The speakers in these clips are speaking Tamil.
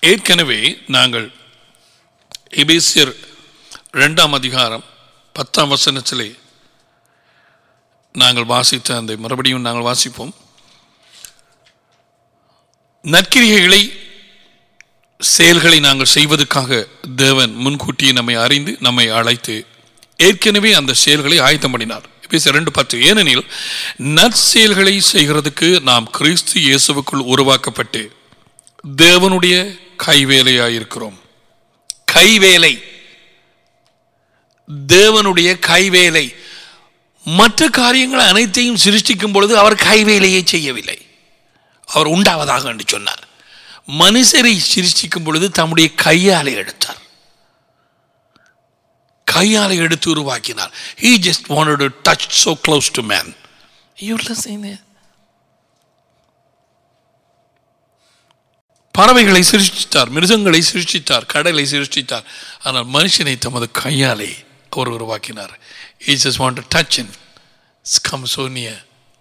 ஏற்கனவே நாங்கள் எபேசியர் ரெண்டாம் அதிகாரம் பத்தாம் வசனத்திலே நாங்கள் வாசித்த அந்த மறுபடியும் நாங்கள் வாசிப்போம் நற்கிரிகைகளை செயல்களை நாங்கள் செய்வதற்காக தேவன் முன்கூட்டியே நம்மை அறிந்து நம்மை அழைத்து ஏற்கனவே அந்த செயல்களை ஆயத்தம் பண்ணினார் எபேசியர் ரெண்டு பத்து ஏனெனில் நற்செயல்களை செய்கிறதுக்கு நாம் கிறிஸ்து இயேசுவுக்குள் உருவாக்கப்பட்டு தேவனுடைய கைவேலையாயிருக்கிறோம் கைவேலை தேவனுடைய கைவேலை மற்ற காரியங்கள் அனைத்தையும் சிருஷ்டிக்கும் பொழுது அவர் கைவேலையை செய்யவில்லை அவர் உண்டாவதாக என்று சொன்னார் மனுஷரை சிருஷ்டிக்கும் பொழுது தம்முடைய கையாலை எடுத்தார் கையாலை எடுத்து உருவாக்கினார் he just wanted to touch so close to man you listening there பறவைகளை சிருஷ்டித்தார் மிருகங்களை சிருஷ்டித்தார் கடலை சிருஷ்டித்தார் ஆனால் மனுஷனை தமது கையாலே அவர் உருவாக்கினார் he just want to touch him it's come so near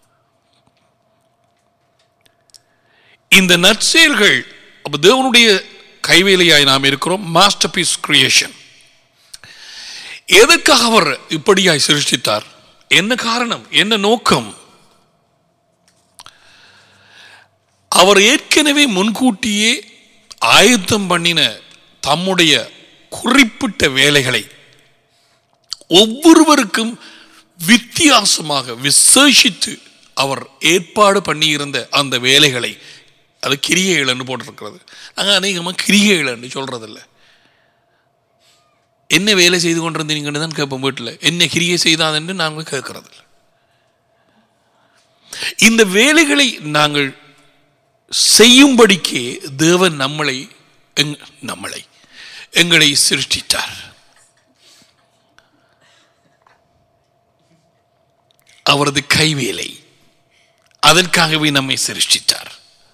இந்த நற்செயல்கள் அப்ப தேவனுடைய கைவேலையாய் நாம் இருக்கிறோம் மாஸ்டர் பீஸ் கிரியேஷன் எதற்காக அவர் இப்படியாய் சிருஷ்டித்தார் என்ன காரணம் என்ன நோக்கம் அவர் ஏற்கனவே முன்கூட்டியே ஆயத்தம் பண்ணின தம்முடைய குறிப்பிட்ட வேலைகளை ஒவ்வொருவருக்கும் வித்தியாசமாக விசேஷித்து அவர் ஏற்பாடு பண்ணியிருந்த அந்த வேலைகளை அது கிரியைகள் என்று போட்டிருக்கிறது நாங்கள் அநேகமாக கிரியைகள் என்று சொல்றதில்ல என்ன வேலை செய்து கொண்டிருந்தீங்கன்னு தான் கேட்போம் வீட்டில் என்ன கிரியை செய்தாதென்று நாங்கள் கேட்கறதில்ல இந்த வேலைகளை நாங்கள் செய்யும்படிக்கே தேவன் நம்மளை எங் நம்மளை எங்களை சிருஷ்டித்தார் அவரது கைவேலை அதற்காகவே நம்மை சிருஷ்டித்தார்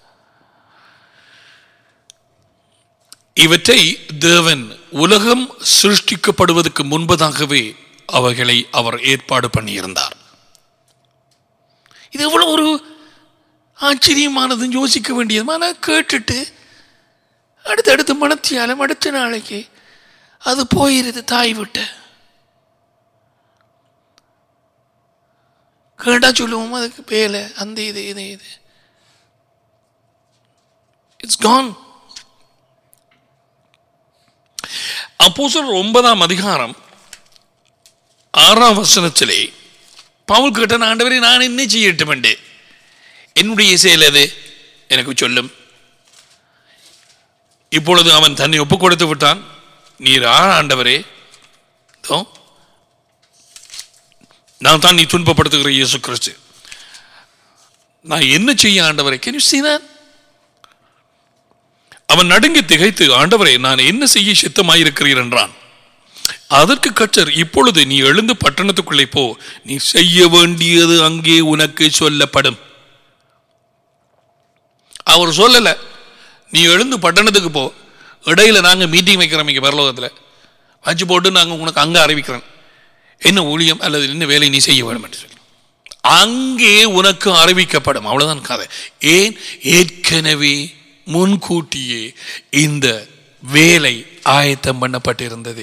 இவற்றை தேவன் உலகம் சிருஷ்டிக்கப்படுவதற்கு முன்பதாகவே அவைகளை அவர் ஏற்பாடு பண்ணியிருந்தார் இது எவ்வளவு ஒரு ஆச்சரியமானதுன்னு யோசிக்க வேண்டியது ஆனால் கேட்டுட்டு அடுத்தடுத்து மனத்தியாலும் அடுத்த நாளைக்கு அது போயிருது தாய் விட்டு கேட்டா சொல்லுவோம் அதுக்கு வேலை அந்த இது இது இது இட்ஸ் கான் அப்போஸ்தலர் ஒன்பதாம் அதிகாரம் ஆறாம் வசனத்திலே பவுல் கேட்ட ஆண்டவரை நான் என்ன செய்யட்டும் என்று என்னுடைய செயல் அது எனக்கு சொல்லும் இப்பொழுது அவன் தன்னை ஒப்புக் கொடுத்து விட்டான் நீர் ஆ ஆண்டவரே இதோ, நான் தான் நீ துன்பப்படுத்துகிற இயேசு கிறிஸ்து நான் என்ன செய்ய ஆண்டவரை கேன் யூ see that அவன் நடுங்கி திகைத்து ஆண்டவரே நான் என்ன செய்ய சித்தமாயிருக்கிறீர் என்றான் அதற்கு கற்றர் இப்பொழுது நீ எழுந்து பட்டணத்துக்குள்ளே போ நீ செய்ய வேண்டியது அங்கே உனக்கு சொல்லப்படும் அவர் சொல்லல நீ எழுந்து பட்டணத்துக்கு போ இடையில நாங்க மீட்டிங் வைக்கிறோம் இங்க பரலோகத்தில் வச்சு போட்டு நாங்க உனக்கு அங்க அறிவிக்கிறோம் என்ன ஊழியம் அல்லது என்ன வேலை நீ செய்ய வேண்டும் என்று சொல்லி அங்கே உனக்கு அறிவிக்கப்படும் அவ்வளவுதான் கதை ஏன் ஏற்கனவே முன்கூட்டியே இந்த வேலை ஆயத்தம் பண்ணப்பட்டிருந்தது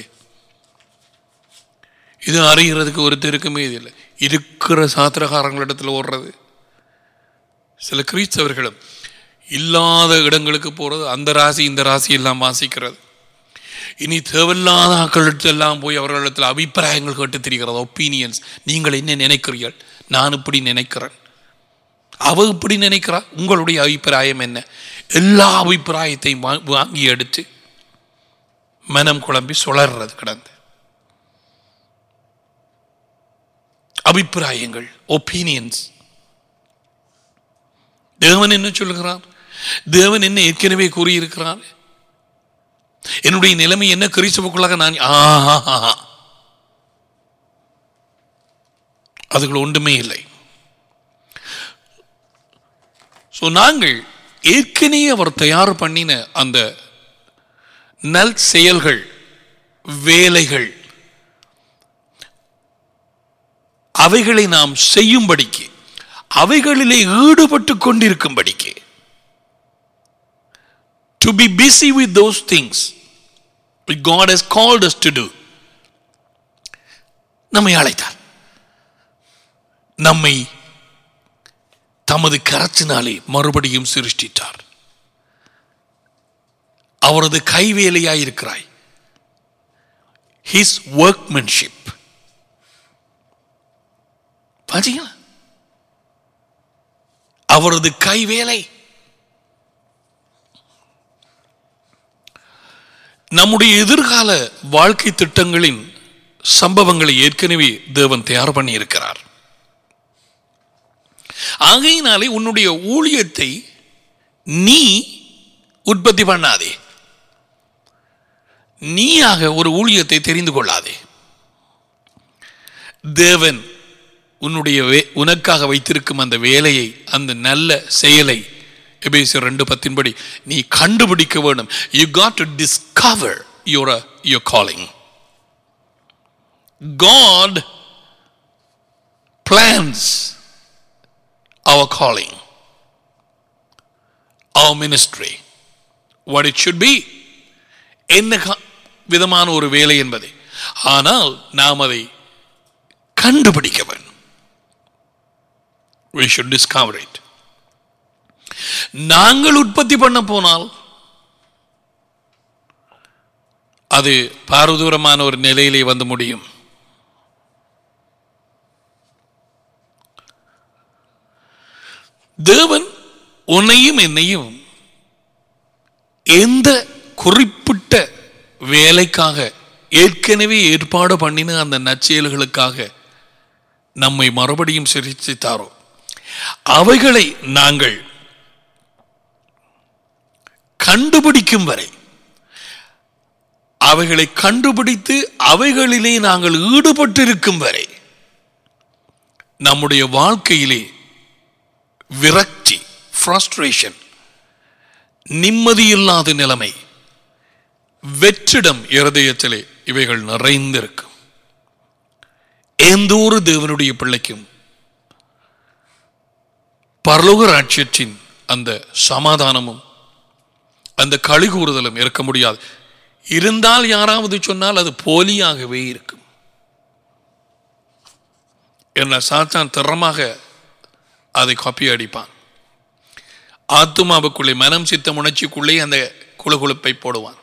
இது அறிகிறதுக்கு ஒருத்தருக்குமே இது இல்லை இருக்கிற சாத்திரகாரங்களிடத்தில் ஓடுறது சில கிறிஸ்தவர்களும் இல்லாத இடங்களுக்கு போறது அந்த ராசி இந்த ராசி எல்லாம் வாசிக்கிறது இனி தேவையில்லாத ஆக்களிடத்தெல்லாம் போய் அவர்களிடத்தில் அபிப்பிராயங்கள் கேட்டு தெரிகிறது ஒப்பீனியன்ஸ் நீங்கள் என்ன நினைக்கிறீர்கள் நான் இப்படி நினைக்கிறேன் அவ இப்படி நினைக்கிறா உங்களுடைய அபிப்பிராயம் என்ன எல்லா அபிப்பிராயத்தையும் வா- வாங்கி எடுத்து மனம் குழம்பி சுழறது கிடந்து அபிப்பிராயங்கள் ஒப்பீனியன்ஸ் தேவன் என்ன சொல்லுகிறார் தேவன் என்ன ஏற்கனவே கூறியிருக்கிறார் என்னுடைய நிலைமை என்ன கிறிஸ்துவுக்குள்ளாக நான் ஆஹா அதுகள் ஒன்றுமே இல்லை ஸோ நாங்கள் ஏற்கனவே அவர் தயார் பண்ணின அந்த நல் செயல்கள் வேலைகள் அவைகளை நாம் செய்யும்படிக்கு அவைகளிலே ஈடுபட்டு கொண்டிருக்கும்படிக்கு to be busy with those things which God has called us to do. நம்மை அழைத்தார் நம்மை தமது கரத்தினாலே மறுபடியும் சிருஷ்டித்தார் அவரது கைவேலையாயிருக்கிறாய் ஹிஸ் ஒர்க்மென்ஷிப் பாத்தீங்களா அவரது கைவேலை நம்முடைய எதிர்கால வாழ்க்கை திட்டங்களின் சம்பவங்களை ஏற்கனவே தேவன் தயார் பண்ணி இருக்கிறார் ஆகையினாலே உன்னுடைய ஊழியத்தை நீ உற்பத்தி பண்ணாதே நீயாக ஒரு ஊழியத்தை தெரிந்து கொள்ளாதே தேவன் உன்னுடைய வே- உனக்காக வைத்திருக்கும் அந்த வேலையை அந்த நல்ல செயலை எபேசியர் ரெண்டு பத்தின்படி நீ கண்டுபிடிக்க வேண்டும் you got to discover your your calling God plans our calling, our ministry, what it should be. என்ன கா- விதமான ஒரு வேலை என்பதை ஆனால் நாம் அதை கண்டுபிடிக்க வேண்டும் we should discover it நாங்கள் உற்பத்தி பண்ண போனால் அது பாரதூரமான ஒரு நிலையிலே வந்து முடியும் தேவன் உன்னையும் என்னையும் எந்த குறிப்பிட்ட வேலைக்காக ஏற்கனவே ஏற்பாடு பண்ணின அந்த நற்செயல்களுக்காக நம்மை மறுபடியும் சிரிச்சித்தாரோ அவைகளை நாங்கள் கண்டுபிடிக்கும் வரை அவைகளை கண்டுபிடித்து அவைகளிலே நாங்கள் ஈடுபட்டிருக்கும் வரை நம்முடைய வாழ்க்கையிலே விரக்தி ஃப்ரஸ்ட்ரேஷன் நிம்மதியில்லாத நிலைமை வெற்றிடம் இருதயத்திலே இவைகள் நிறைந்திருக்கும் எந்த ஒரு தேவனுடைய பிள்ளைக்கும் பரலோக ராட்சியத்தின் அந்த சமாதானமும் அந்த கழிகூறுதலும் இருக்க முடியாது இருந்தால் யாராவது சொன்னால் அது போலியாகவே இருக்கும் என்ன சாத்தான் திறமாக அதை காப்பி அடிப்பான் ஆத்துமாவுக்குள்ளே மனம் சித்தம் உணர்ச்சிக்குள்ளே அந்த குழுகுழுப்பை போடுவான்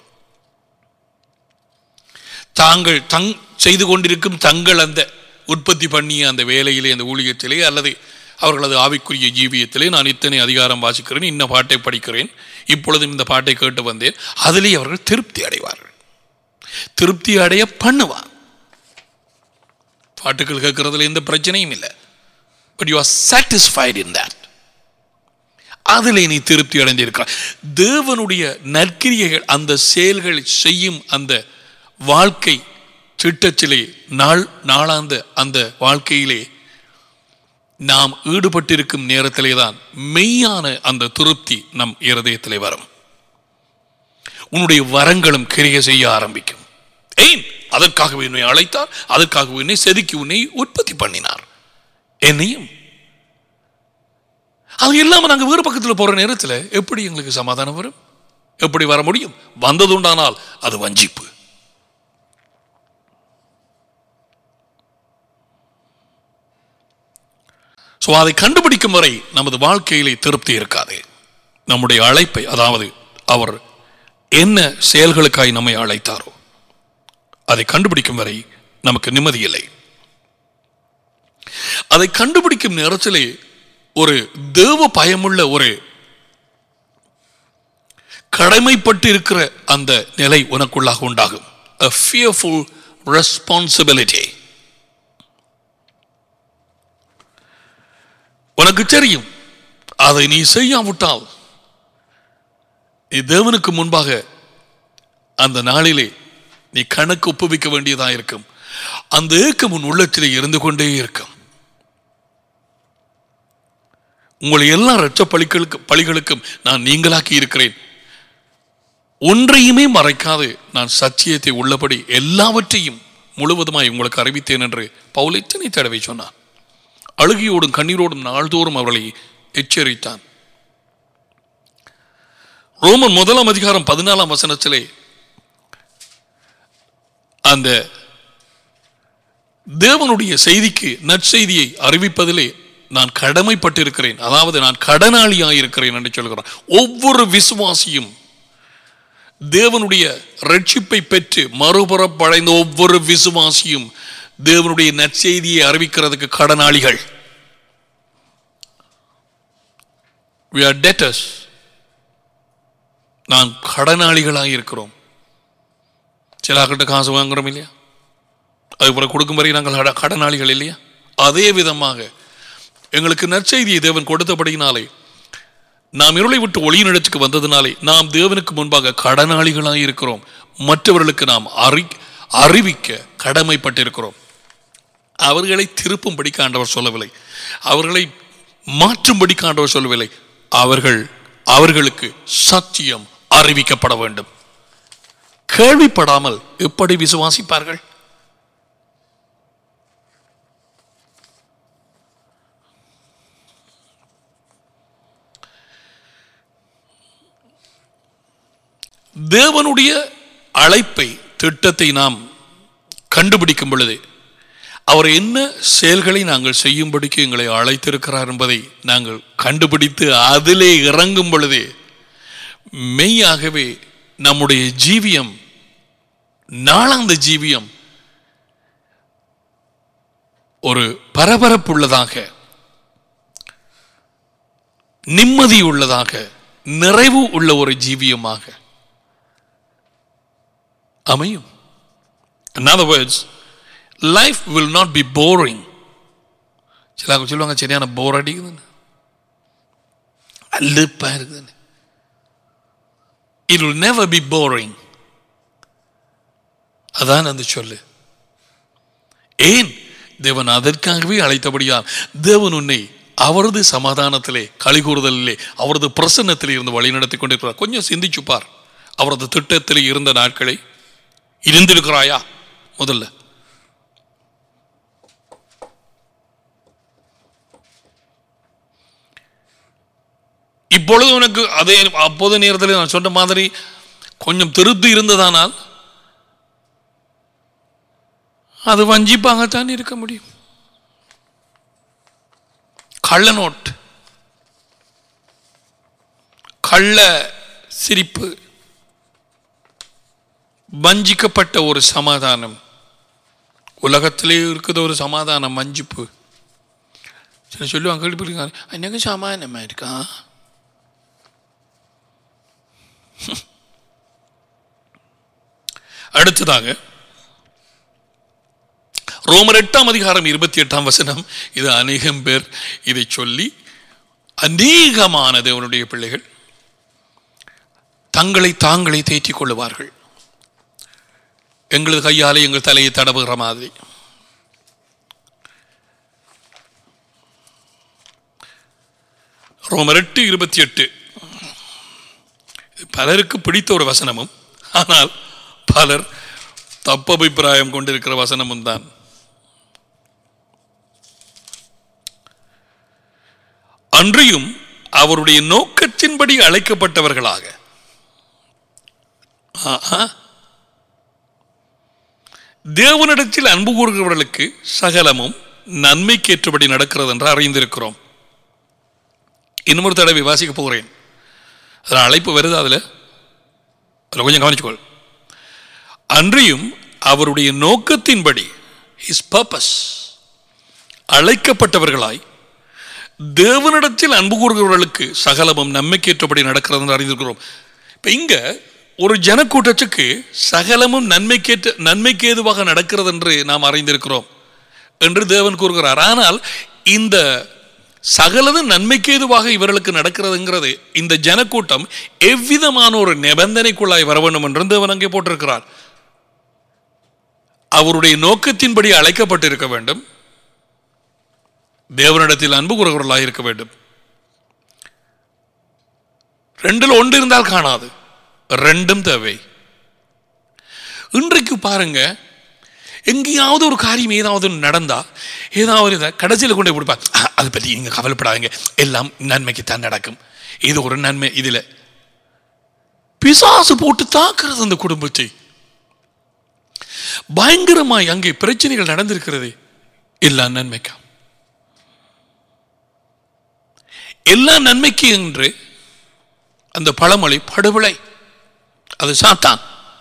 தாங்கள் தங் செய்து கொண்டிருக்கும் தங்கள் அந்த உற்பத்தி பண்ணிய அந்த வேலையிலே அந்த ஊழியத்திலே அல்லது அவர்களது ஆவிக்குரிய ஜீவியத்திலே நான் இத்தனை அதிகாரம் வாசிக்கிறேன் இன்ன பாட்டை படிக்கிறேன் இப்பொழுதும் இந்த பாட்டை கேட்டு வந்தேன் அதிலே அவர்கள் திருப்தி அடைவார்கள் திருப்தி அடைய பண்ணுவான் பாட்டுகள் கேட்கறதுல எந்த பிரச்சனையும் இல்லை but you are satisfied in that அதில் நீ திருப்தி அடைந்திருக்கிறாய் தேவனுடைய நற்கிரியைகள் அந்த செயல்கள் செய்யும் அந்த வாழ்க்கை திட்டத்திலே நாள் நாளாந்த அந்த வாழ்க்கையிலே நாம் ஈடுபட்டிருக்கும் நேரத்திலே தான் மெய்யான அந்த திருப்தி நம் இருதயத்திலே வரும் உன்னுடைய வரங்களும் கிரிய செய்ய ஆரம்பிக்கும் ஏன் அதற்காகவே உன்னை அழைத்தார் அதற்காகவே உன்னை செதுக்கி உன்னை உற்பத்தி பண்ணினார் என்னையும் அது இல்லாம நாங்க வேறு பக்கத்தில் போற நேரத்தில் எப்படி எங்களுக்கு சமாதானம் வரும் எப்படி வர முடியும் வந்ததுண்டானால் அது வஞ்சிப்பு ஸோ அதை கண்டுபிடிக்கும் வரை நமது வாழ்க்கையிலே திருப்தி இருக்காது நம்முடைய அழைப்பை அதாவது அவர் என்ன செயல்களுக்காய் நம்மை அழைத்தாரோ அதை கண்டுபிடிக்கும் வரை நமக்கு நிம்மதி இல்லை அதை கண்டுபிடிக்கும் நேரத்திலே ஒரு தேவ பயமுள்ள ஒரு கடமைப்பட்டு இருக்கிற அந்த நிலை உனக்குள்ளாக உண்டாகும் a fearful responsibility உனக்கு தெரியும் அதை நீ செய்யாவிட்டால் நீ தேவனுக்கு முன்பாக அந்த நாளிலே நீ கணக்கு ஒப்புவிக்க வேண்டியதா இருக்கும் அந்த ஏக்கம் உன் உள்ளத்திலே இருந்து கொண்டே இருக்கும் உங்களை எல்லா இரட்ச பலிகளுக்கு பலிகளுக்கும் நான் நீங்களாக்கி இருக்கிறேன் ஒன்றையுமே மறைக்காது நான் சத்தியத்தை உள்ளபடி எல்லாவற்றையும் முழுவதுமாய் உங்களுக்கு அறிவித்தேன் என்று பவுல் எத்தனை தடவை சொன்னான் அழுகியோடும் கண்ணீரோடும் நாள்தோறும் அவர்களை எச்சரித்தான் ரோமன் முதலாம் அதிகாரம் பதினாலாம் வசனத்திலே அந்த தேவனுடைய செய்திக்கு நற்செய்தியை அறிவிப்பதிலே நான் கடமைப்பட்டிருக்கிறேன் அதாவது நான் கடனாளியாக இருக்கிறேன் என்று சொல்கிறான் ஒவ்வொரு விசுவாசியும் தேவனுடைய ரட்சிப்பை பெற்று மறுபுறப்படைந்த ஒவ்வொரு விசுவாசியும் தேவனுடைய நற்செய்தியை அறிவிக்கிறதுக்கு கடனாளிகள் we are debtors நான் கடனாளிகளாக இருக்கிறோம் சில ஆக்கிட்ட காசு வாங்குறோம் இல்லையா அதுக்கப்புறம் கொடுக்கும் வரை நாங்கள் கட- கடனாளிகள் இல்லையா அதே விதமாக எங்களுக்கு நற்செய்தியை தேவன் கொடுத்தபடியினாலே நாம் இருளை விட்டு ஒளியினிடத்துக்கு வந்ததினாலே நாம் தேவனுக்கு முன்பாக கடனாளிகளாக இருக்கிறோம் மற்றவர்களுக்கு நாம் அறி அறிவிக்க கடமைப்பட்டிருக்கிறோம் அவர்களை திருப்பும்படி ஆண்டவர் சொல்லவில்லை அவர்களை மாற்றும்படி ஆண்டவர் சொல்லவில்லை அவர்கள் அவர்களுக்கு சத்தியம் அறிவிக்கப்பட வேண்டும் கேள்விப்படாமல் எப்படி விசுவாசிப்பார்கள் தேவனுடைய அழைப்பை திட்டத்தை நாம் கண்டுபிடிக்கும் பொழுது அவர் என்ன செயல்களை நாங்கள் செய்யும்படிக்கு எங்களை அழைத்திருக்கிறார் என்பதை நாங்கள் கண்டுபிடித்து அதிலே இறங்கும் பொழுதே மெய்யாகவே நம்முடைய ஜீவியம் நாளாந்த ஜீவியம் ஒரு பரபரப்புள்ளதாக நிம்மதி உள்ளதாக நிறைவு உள்ள ஒரு ஜீவியமாக அமையும் in other words life will not be boring சில சொல்லுவாங்க சரியான போர் அடிக்குதுன்னு அல்லுப்பா இருக்குதுன்னு it will never be boring அதான் அந்த சொல்லு ஏன் தேவன் அதற்காகவே அழைத்தபடியால் தேவன் உன்னை அவரது சமாதானத்திலே கலிகூறுதலிலே அவரது பிரசன்னத்திலே இருந்து வழிநடத்தி கொண்டிருக்கிறார் கொஞ்சம் சிந்திச்சு பார் அவரது திட்டத்திலே இருந்த நாட்களை இருந்திருக்கிறாயா முதல்ல இப்பொழுது உனக்கு அதே அப்போது நேரத்தில் நான் சொன்ன மாதிரி கொஞ்சம் திருப்தி இருந்ததானால் அது வஞ்சிப்பாகத்தான் இருக்க முடியும் கள்ள நோட் கள்ள சிரிப்பு வஞ்சிக்கப்பட்ட ஒரு சமாதானம் உலகத்திலே இருக்குது ஒரு சமாதானம் வஞ்சிப்பு சில சொல்லுவாங்க கேள்விப்பட்டிருக்காங்க எனக்கு சமாதானமா இருக்கா அடுத்ததாக ரோமர் எட்டாம் அதிகாரம் இருபத்தி எட்டாம் வசனம் இது அநேகம் பேர் இதை சொல்லி அநேகமான தேவனுடைய பிள்ளைகள் தங்களை தாங்களே தேற்றிக் கொள்ளுவார்கள் எங்களது கையாலே எங்கள் தலையை தடவுகிற மாதிரி ரோமர் எட்டு இருபத்தி எட்டு பலருக்கு பிடித்த ஒரு வசனமும் ஆனால் பலர் தப்பு அபிப்பிராயம் கொண்டிருக்கிற வசனமும் தான் அன்றியும் அவருடைய நோக்கத்தின்படி அழைக்கப்பட்டவர்களாக ஆஹா. தேவனிடத்தில் அன்பு கூறுகிறவர்களுக்கு சகலமும் நன்மைக்கேற்றபடி நடக்கிறது என்று அறிந்திருக்கிறோம் இன்னொரு தடவை வாசிக்க போகிறேன் அதில் அழைப்பு வருது அதில் அதில் கொஞ்சம் கவனிச்சுக்கொள் அன்றியும் அவருடைய நோக்கத்தின்படி ஹிஸ் பர்பஸ் அழைக்கப்பட்டவர்களாய் தேவனிடத்தில் அன்பு கூறுகிறவர்களுக்கு சகலமும் நன்மைக்கேற்றபடி நடக்கிறது என்று அறிந்திருக்கிறோம் இப்போ இங்க ஒரு ஜனக்கூட்டத்துக்கு சகலமும் நன்மைக்கேற்ற நன்மைக்கு ஏதுவாக நடக்கிறது என்று நாம் அறிந்திருக்கிறோம் என்று தேவன் கூறுகிறார் ஆனால் இந்த சகலதும் நன்மைக்கு ஏதுவாக இவர்களுக்கு நடக்கிறதுங்கிறது இந்த ஜனக்கூட்டம் எவ்விதமான ஒரு நிபந்தனைக்குள்ளாய் வர வேண்டும் என்று தேவன் அங்கே போட்டிருக்கிறார் அவருடைய நோக்கத்தின்படி அழைக்கப்பட்டிருக்க வேண்டும் தேவனிடத்தில் அன்பு கூறுகிறவர்களாக இருக்க வேண்டும் ரெண்டில் ஒன்று இருந்தால் காணாது ரெண்டும் தேவை இன்றைக்கு பாருங்க எங்கேயாவது ஒரு காரியம் ஏதாவது ஒன்று நடந்தா ஏதாவது இதை கடைசியில் கொண்டு போய் கொடுப்பாங்க "ஆ, அதை பற்றி நீங்கள் கவலைப்படாதீங்க எல்லாம் நன்மைக்கு தான் நடக்கும் இது ஒரு நன்மை இதில் பிசாசு போட்டு தாக்குறது அந்த குடும்பத்தை பயங்கரமாய் அங்கே பிரச்சனைகள் நடந்திருக்கிறது எல்லா நன்மைக்கா எல்லா நன்மைக்கு என்று அந்த பழமொழி படுவிளை அது சாத்தான்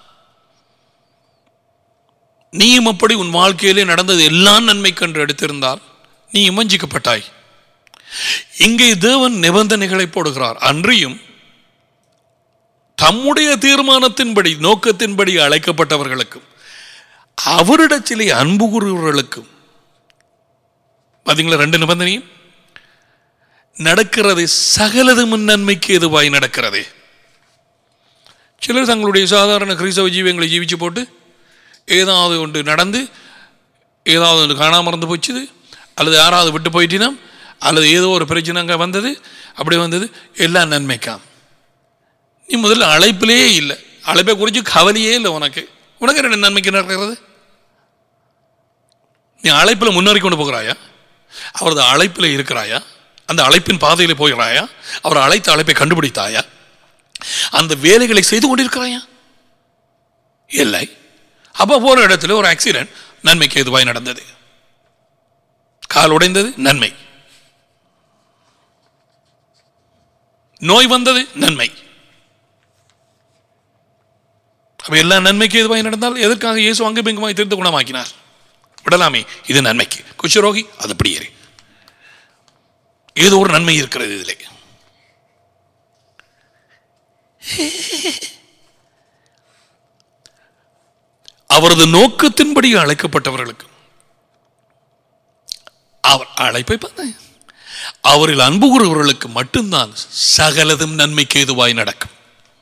நீயும் அப்படி உன் வாழ்க்கையிலே நடந்தது எல்லா நன்மைக்கென்று எடுத்திருந்தால் நீ இமஞ்சிக்கப்பட்டாய் இங்கே தேவன் நிபந்தனைகளை போடுகிறார் அன்றியும் தம்முடைய தீர்மானத்தின்படி நோக்கத்தின்படி அழைக்கப்பட்டவர்களுக்கும் அவரிடத்திலே அன்பு கூறுகிறவர்களுக்கும் பார்த்தீங்களா ரெண்டு நிபந்தனையும் நடக்கிறது சகலது முன் நன்மைக்கு எதுவாய் நடக்கிறது சிலர் தங்களுடைய சாதாரண கிறிஸ்தவ ஜீவியங்களை ஜீவிச்சு போட்டு ஏதாவது ஒன்று நடந்து ஏதாவது ஒன்று காணாம மறந்து போச்சுது அல்லது யாராவது விட்டு போயிட்டினா அல்லது ஏதோ ஒரு பிரச்சனை அங்கே வந்தது அப்படி வந்தது எல்லாம் நன்மைக்காம் நீ முதல்ல அழைப்பிலேயே இல்லை அழைப்பை குறித்து கவலையே இல்லை உனக்கு உனக்கு ரெண்டு நன்மைக்கு நடக்கிறது நீ அழைப்பில் முன்னேறி கொண்டு போகிறாயா அவரது அழைப்பில் இருக்கிறாயா அந்த அழைப்பின் பாதையில் போகிறாயா அவர் அழைத்த அழைப்பை கண்டுபிடித்தாயா அந்த வேலைகளை செய்து கொண்டிருக்கிறாயா இல்லை அப்போ போற இடத்துல ஒரு ஆக்சிடென்ட் நன்மைக்கு எதுவாய் நடந்தது கால் உடைந்தது நன்மை நோய் வந்தது நன்மை அப்ப எல்லா நன்மைக்கு எதுவாய் நடந்தால் எதற்காக இயேசு அங்கு பெங்குமாய் தெரிந்து குணமாக்கினார் விடலாமே இது நன்மைக்கு குஷ்ரோகி அது அப்படி ஏறி ஏதோ ஒரு நன்மை இருக்கிறது இதிலே அவரது நோக்கத்தின்படி அழைக்கப்பட்டவர்களுக்கு அவர் அழைப்பை பார்த்தேன் அவரில் அன்பு கூறுபவர்களுக்கு மட்டும்தான் சகலதும் நன்மைக்கு ஏதுவாய் நடக்கும்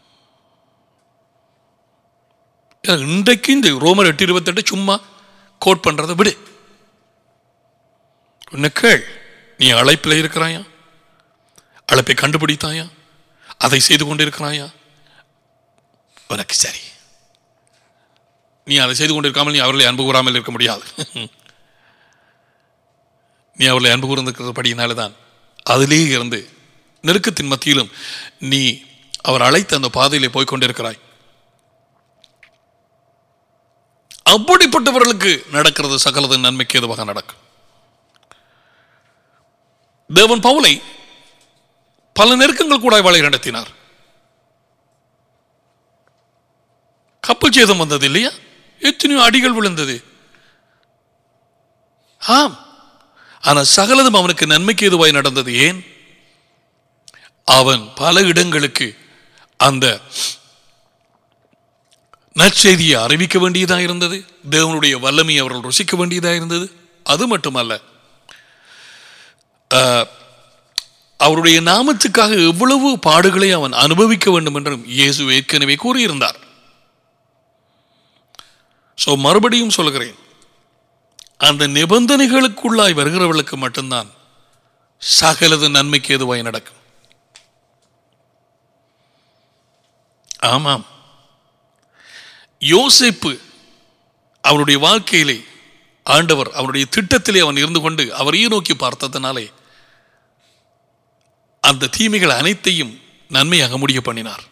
இன்றைக்கு இந்த ரோமர் எட்டு இருபத்தெட்டு சும்மா கோட் பண்றதை விடு உன்னை கேள் நீ அழைப்பில் இருக்கிறாயா அழைப்பை கண்டுபிடித்தாயா அதை செய்து கொண்டிருக்கிறாயா உனக்கு சரி நீ அதை செய்து கொண்டிருக்காமல் நீ அவர்களை அன்பு கூறாமல் இருக்க முடியாது நீ அவர்களை அன்பு கூர்ந்திருக்கிறபடியினால தான் அதிலே இருந்து நெருக்கத்தின் மத்தியிலும் நீ அவர் அழைத்த அந்த பாதையிலே போய் கொண்டிருக்கிறாய் அப்படிப்பட்டவர்களுக்கு நடக்கிறது சகலது நன்மைக்கு எதுவாக நடக்கும் தேவன் பவுலை பல நெருக்கங்கள் கூட வழி நடத்தினார் கப்பல் சேதம் வந்தது இல்லையா எத்தனையோ அடிகள் விழுந்தது ஆம் ஆனா சகலதும் அவனுக்கு நன்மைக்கு எதுவாய் நடந்தது ஏன் அவன் பல இடங்களுக்கு அந்த நற்செய்தியை அறிவிக்க வேண்டியதாக இருந்தது தேவனுடைய வல்லமையை அவர்கள் ருசிக்க வேண்டியதாக இருந்தது அது மட்டுமல்ல ஆஹ், அவருடைய நாமத்துக்காக எவ்வளவு பாடுகளை அவன் அனுபவிக்க வேண்டும் என்றும் இயேசு ஏற்கனவே கூறியிருந்தார் சோ மறுபடியும் சொல்கிறேன் அந்த நிபந்தனைகளுக்குள்ளாய் வருகிறவர்களுக்கு மட்டும்தான் சகலது நன்மைக்கு எதுவாய் நடக்கும் ஆமாம் யோசேப்பு அவருடைய வாழ்க்கையிலே ஆண்டவர் அவருடைய திட்டத்திலே அவன் இருந்து கொண்டு அவரையே நோக்கி பார்த்ததனாலே அந்த தீமைகள் அனைத்தையும் நன்மையாக முடிய பண்ணினார்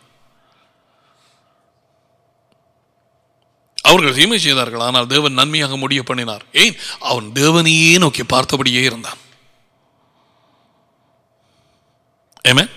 அவர்கள் தீமை செய்தார்கள் ஆனால் தேவன் நன்மையாக முடிய பண்ணினார் ஏன் அவன் தேவனையே நோக்கி பார்த்தபடியே இருந்தான் Amen?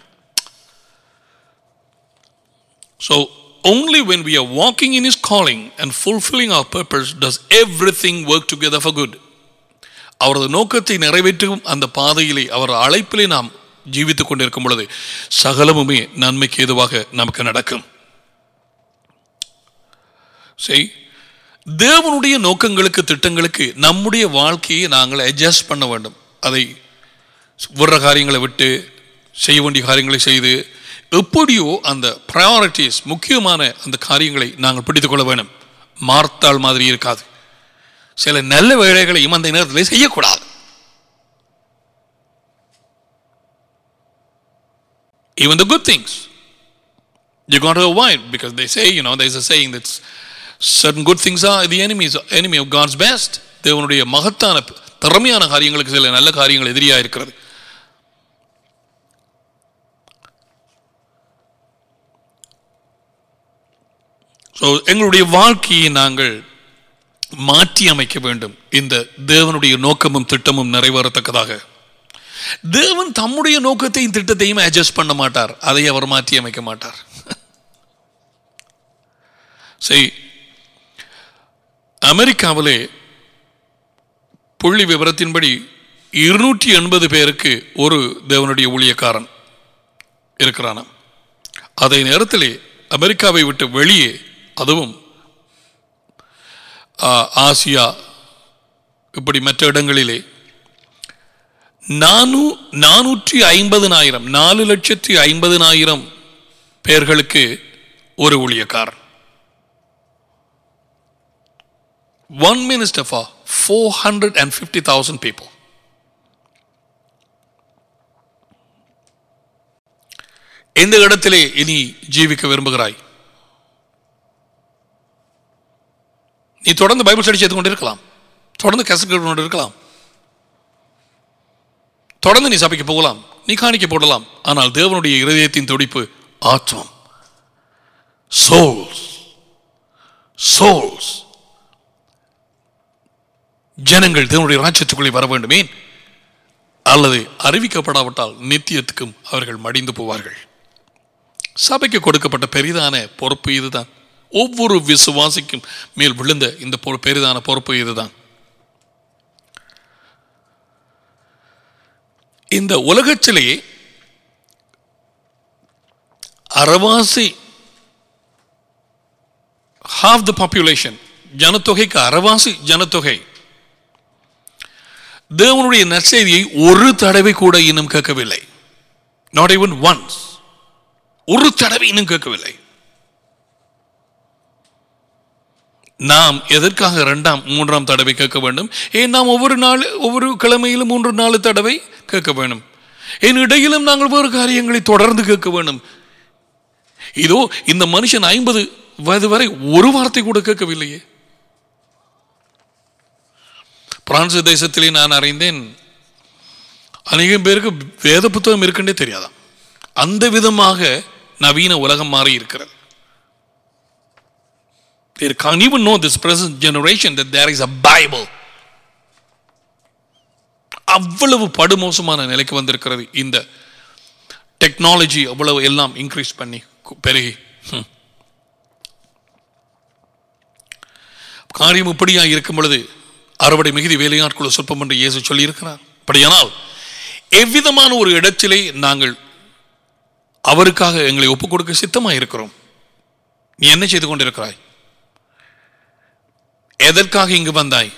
So, only when we are walking in His calling and fulfilling our purpose does everything work together for good. அவரது நோக்கத்தை நிறைவேற்றும் அந்த பாதையிலே அவர் அழைப்பிலே நாம் ஜீவித்துக் கொண்டிருக்கும் பொழுது சகலமுமே நன்மைக்கு ஏதுவாக நமக்கு நடக்கும் சரி தேவனுடைய நோக்கங்களுக்கு திட்டங்களுக்கு நம்முடைய வாழ்க்கையை நாங்கள் அட்ஜஸ்ட் பண்ண வேண்டும் அதை விடுற காரியங்களை விட்டு செய்ய வேண்டிய காரியங்களை செய்து எப்படியோ அந்த ப்ரையாரிட்டிஸ் முக்கியமான அந்த காரியங்களை நாங்கள் பிடித்துக் கொள்ள வேண்டும் மார்த்தாள் மாதிரி இருக்காது சில நல்ல வேலைகளையும் அந்த நேரத்தில் செய்யக்கூடாது even the good things you're going to avoid because they say you know there's a saying that certain good things are the enemies enemy of God's best தேவனுடைய மகத்தான திறமையான காரியங்களுக்கு சில நல்ல காரியங்கள் எதிரியா இருக்கிறது ஸோ எங்களுடைய வாழ்க்கையை நாங்கள் மாற்றி அமைக்க வேண்டும் இந்த தேவனுடைய நோக்கமும் திட்டமும் நிறைவேறத்தக்கதாக தேவன் தம்முடைய நோக்கத்தையும் திட்டத்தையும் அட்ஜஸ்ட் பண்ண மாட்டார் அதை அவர் மாற்றி அமைக்க மாட்டார் சரி அமெரிக்காவிலே புள்ளி விவரத்தின்படி இருநூற்றி எண்பது பேருக்கு ஒரு தேவனுடைய ஊழியக்காரன் இருக்கிறானாம் அதே நேரத்திலே அமெரிக்காவை விட்டு வெளியே அதுவும் ஆ, ஆசியா இப்படி மற்ற இடங்களிலே நானூ நானூற்றி ஐம்பதனாயிரம் நாலு லட்சத்தி ஐம்பதனாயிரம் பேர்களுக்கு ஒரு ஊழியக்காரன் one minister for four hundred and fifty thousand people எந்த இடத்திலே இனி ஜீவிக்க விரும்புகிறாய் நீ தொடர்ந்து பைபிள் ஸ்டடி செய்து கொண்டு இருக்கலாம் தொடர்ந்து கசட் கொண்டு இருக்கலாம் தொடர்ந்து நீ சபைக்கு போகலாம் நீ காணிக்க போடலாம் ஆனால் தேவனுடைய இருதயத்தின் துடிப்பு ஆத்மம் சோல்ஸ் சோல்ஸ் ஜனங்கள் தேவனுடைய ராஜ்யத்துக்குள்ளே வர வேண்டுமே அல்லது அறிவிக்கப்படாவிட்டால் நித்தியத்துக்கும் அவர்கள் மடிந்து போவார்கள் சபைக்கு கொடுக்கப்பட்ட பெரிதான பொறுப்பு இதுதான் ஒவ்வொரு விசுவாசிக்கும் மேல் விழுந்த இந்த பொ- பெரிதான பொறுப்பு இதுதான் இந்த உலகத்திலே அறவாசி half the population ஜனத்தொகைக்கு அறவாசி ஜனத்தொகை தேவனுடைய நற்செய்தியை ஒரு தடவை கூட இன்னும் கேட்கவில்லை நாட் even once ஒரு தடவை இன்னும் கேட்கவில்லை நாம் எதற்காக இரண்டாம் மூன்றாம் தடவை கேட்க வேண்டும் ஏன் நாம் ஒவ்வொரு நாள் ஒவ்வொரு கிழமையிலும் மூன்று நாலு தடவை கேட்க வேண்டும் என் இடையிலும் நாங்கள் வேறு காரியங்களை தொடர்ந்து கேட்க வேண்டும் இதோ இந்த மனுஷன் ஐம்பது வயது வரை ஒரு வார்த்தை கூட கேட்கவில்லையே பிரான்ஸ் தேசத்திலே நான் அறிந்தேன் அநேகம் பேருக்கு வேத புத்தகம் இருக்குன்னே தெரியாதாம் அந்த விதமாக நவீன உலகம் மாறி இருக்கிறது They can't even know this present generation that there is a Bible. அவ்வளவு படுமோசமான நிலைக்கு வந்திருக்கிறது இந்த டெக்னாலஜி அவ்வளவு எல்லாம் இன்க்ரீஸ் பண்ணி கு- பெருகி ஹம். காரியம் இப்படியா இருக்கும் பொழுது அறுவடை மிகுதி வேலையாட்குள்ள சொற்பம் என்று இயேசு சொல்லியிருக்கிறார் அப்படியானால் எவ்விதமான ஒரு இடத்திலே நாங்கள் அவருக்காக எங்களை ஒப்புக் கொடுக்க சித்தமாக இருக்கிறோம் நீ என்ன செய்து கொண்டிருக்கிறாய் எதற்காக இங்கு வந்தாய்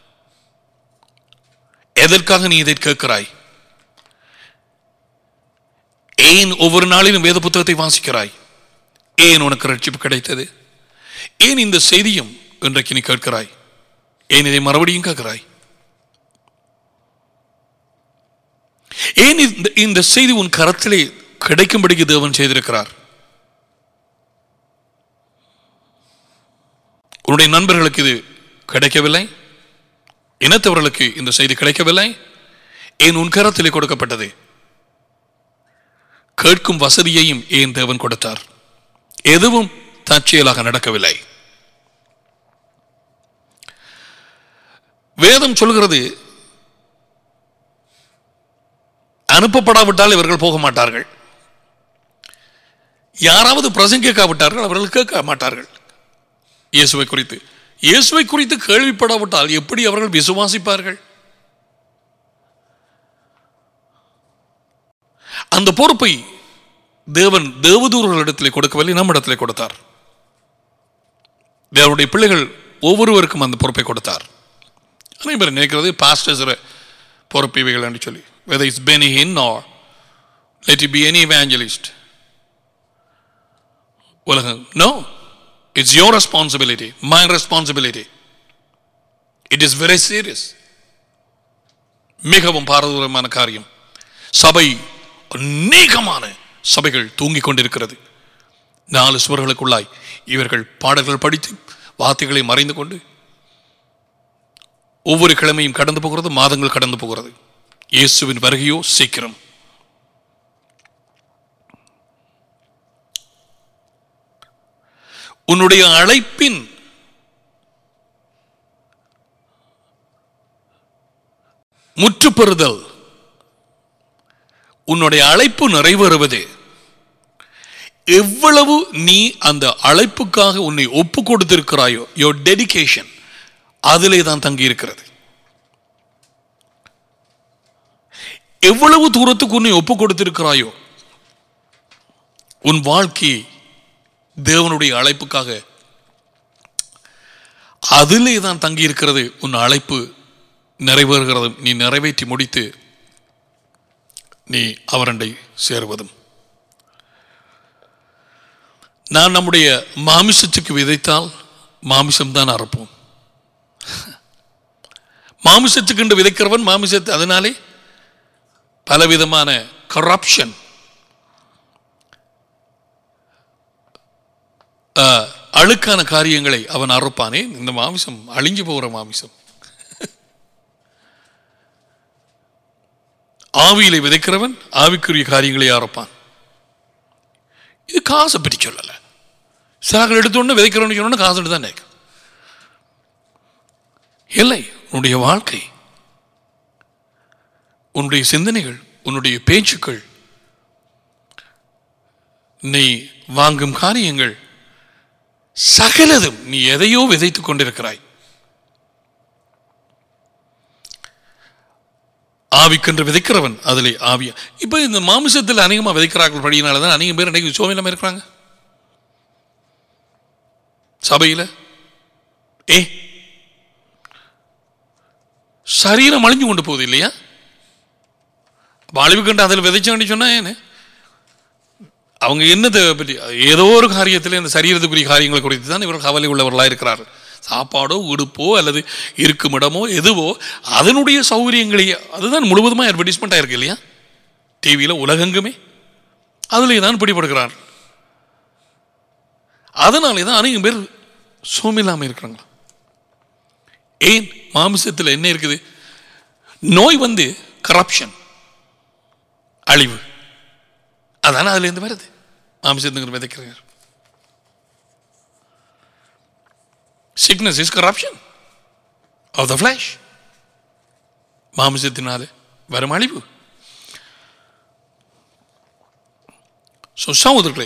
எதற்காக நீ இதை கேட்கிறாய் ஏன் ஒவ்வொரு நாளிலும் வேத புத்தகத்தை வாசிக்கிறாய் ஏன் உனக்கு ரட்சிப்பு கிடைத்தது ஏன் இந்த செய்தியும் இன்றைக்கு நீ கேட்கிறாய் ஏன் இதை மறுபடியும் கேட்கிறாய் ஏன் இந்த இந்த செய்தி உன் கரத்திலே கிடைக்கும்படிக்கு தேவன் செய்திருக்கிறார் உன்னுடைய நண்பர்களுக்கு இது கிடைக்கவில்லை இனத்தவர்களுக்கு இந்த செய்தி கிடைக்கவில்லை ஏன் உன் கரத்திலே கொடுக்கப்பட்டது கேட்கும் வசதியையும் ஏன் தேவன் கொடுத்தார் எதுவும் தற்செயலாக நடக்கவில்லை வேதம் சொல்கிறது அனுப்பப்படாவிட்டால் இவர்கள் போக மாட்டார்கள் யாராவது பிரசங்கிக்காவிட்டார்கள் அவர்கள் கேட்க மாட்டார்கள் இயேசுவை குறித்து இயேசுவை குறித்து கேள்விப்படாவிட்டால் எப்படி அவர்கள் விசுவாசிப்பார்கள் அந்த பொறுப்பை தேவன் தேவதூர்களிடத்திலே கொடுக்கவில்லை நம்மிடத்திலே கொடுத்தார் தேவனுடைய பிள்ளைகள் ஒவ்வொருவருக்கும் அந்த பொறுப்பை கொடுத்தார் அனைவரும் நினைக்கிறது பாஸ்டர்ஸ் பொறுப்பு இவைகள் என்று சொல்லி whether it's Benny Hinn or let it be any evangelist உலகம் no it's your responsibility my responsibility it is very serious மிகவும் பாரதூரமான காரியம் சபை அநேகமான சபைகள் தூங்கிக் கொண்டிருக்கிறது நாலு சுவர்களுக்குள்ளாய் இவர்கள் பாடல்கள் படித்து வார்த்தைகளை மறைந்து கொண்டு ஒவ்வொரு கிழமையும் கடந்து போகிறது மாதங்கள் கடந்து போகிறது இயேசுவின் வருகையோ சீக்கிரம் உன்னுடைய அழைப்பின் முற்றுப்பெறுதல் உன்னுடைய அழைப்பு நிறைவேறுவது எவ்வளவு நீ அந்த அழைப்புக்காக உன்னை ஒப்பு கொடுத்திருக்கிறாயோ யோர் டெடிகேஷன் அதிலே தான் தங்கி இருக்கிறது எவ்வளவு தூரத்துக்கு உன்னை ஒப்பு கொடுத்திருக்கிறாயோ உன் வாழ்க்கையை தேவனுடைய அழைப்புக்காக அதிலே தான் தங்கி இருக்கிறது உன் அழைப்பு நிறைவேறுகிறதும் நீ நிறைவேற்றி முடித்து நீ அவரண்டை சேருவதும் நான் நம்முடைய மாமிசத்துக்கு விதைத்தால் மாமிசம் தான் அறுப்போம் மாமிசத்துக்கு என்று விதைக்கிறவன் மாமிசத்து அதனாலே பலவிதமான கரப்ஷன் அழுக்கான காரியங்களை அவன் அறுப்பானே இந்த மாமிசம் அழிஞ்சு போகிற மாமிசம் ஆவியிலே விதைக்கிறவன் ஆவிக்குரிய காரியங்களை அறுப்பான் இது காசை பற்றி சொல்லலை சாகல் எடுத்தோன்னு விதைக்கிறவனு சொன்னா காசு எடுத்து தான் நினைக்கும் இல்லை உன்னுடைய வாழ்க்கை உன்னுடைய சிந்தனைகள் உன்னுடைய பேச்சுக்கள் நீ வாங்கும் காரியங்கள் சகலதும் நீ எதையோ விதைத்துக் கொண்டிருக்கிறாய் ஆவிக்கென்று விதைக்கிறவன் அதிலே ஆவியா இப்போ இந்த மாமிசத்தில் அநேகமாக விதைக்கிறார்கள் படியினால தான் அநேகம் பேர் இன்றைக்கு சோமில்லாமல் இருக்கிறாங்க சபையில் ஏ சரீரம் அழிஞ்சு கொண்டு போகுது இல்லையா அழிவு கண்டு அதில் விதைச்சோன்னு சொன்னா ஏன்னு அவங்க என்னத்தை பற்றி ஏதோ ஒரு காரியத்தில் இந்த சரீரத்துக்குரிய காரியங்களை குறித்து தான் இவர்கள் கவலை உள்ளவர்களாக இருக்கிறார்கள் சாப்பாடோ உடுப்போ அல்லது இருக்கும் இடமோ எதுவோ அதனுடைய சௌகரியங்களே அதுதான் முழுவதுமாக அட்வர்டைஸ்மெண்ட் ஆயிருக்கு இல்லையா டிவியில் உலகெங்குமே அதிலே தான் பிடிபடுகிறார் அதனாலே தான் அநேகம் பேர் சோமில்லாமல் இருக்கிறாங்களா ஏன் மாமிசத்தில் என்ன இருக்குது நோய் வந்து கரப்ஷன் அழிவு அதானே அதுலேருந்து வருது மாமிசத்துங்கிற விதைக்கிறார் sickness is corruption of the flesh மாமிசத்தினால வரும் அழிவு ஸோ சகோதரர்களே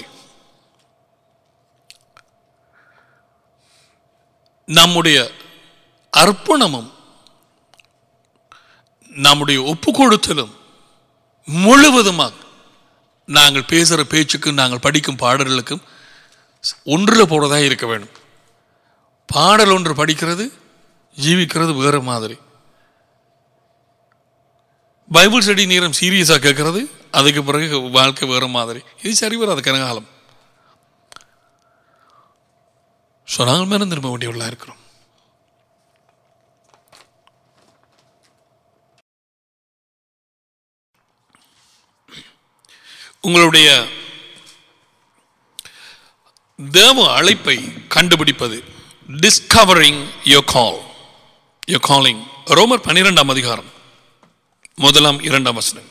நம்முடைய அர்ப்பணமும் நம்முடைய ஒப்பு கொடுத்தலும் முழுவதுமாக நாங்கள் பேசுகிற பேச்சுக்கும் நாங்கள் படிக்கும் பாடல்களுக்கும் ஒன்றில் போடுறதா இருக்க வேணும் பாடல் ஒன்று படிக்கிறது ஜீவிக்கிறது வேறு மாதிரி பைபிள் ஸ்டடி நேரம் சீரியஸாக கேட்கறது அதுக்கு பிறகு வாழ்க்கை வேறு மாதிரி இது சரி வராது கனகாலம் ஸோ நாங்கள் மேலும் திரும்ப வேண்டியவர்களாக இருக்கிறோம் உங்களுடைய தேவ அழைப்பை கண்டுபிடிப்பது discovering your call your calling ரோமர் பன்னிரெண்டாம் அதிகாரம் முதலாம் இரண்டாம் வசனங்கள்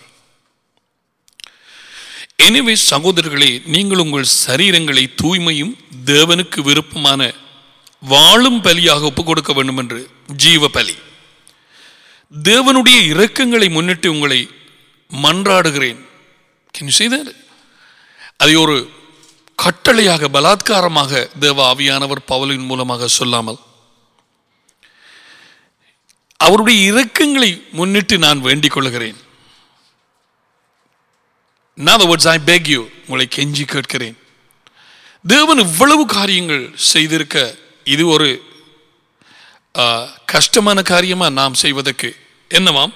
எனவே சகோதரர்களே நீங்கள் உங்கள் சரீரங்களை தூய்மையும் தேவனுக்கு விருப்பமான வாழும் பலியாக ஒப்புக் கொடுக்க வேண்டும் என்று ஜீவ பலி தேவனுடைய இரக்கங்களை முன்னிட்டு உங்களை மன்றாடுகிறேன் Can you see that? அதை ஒரு கட்டளையாக பலாத்காரமாக தேவ ஆவியானவர் பவலின் மூலமாக சொல்லாமல் அவருடைய இரக்கங்களை முன்னிட்டு நான் வேண்டிக் கொள்கிறேன் In other words, I beg you உங்களை கெஞ்சி கேட்கிறேன் தேவன் இவ்வளவு காரியங்கள் செய்திருக்க இது ஒரு ஆ, கஷ்டமான காரியமா நாம் செய்வதற்கு என்னவாம்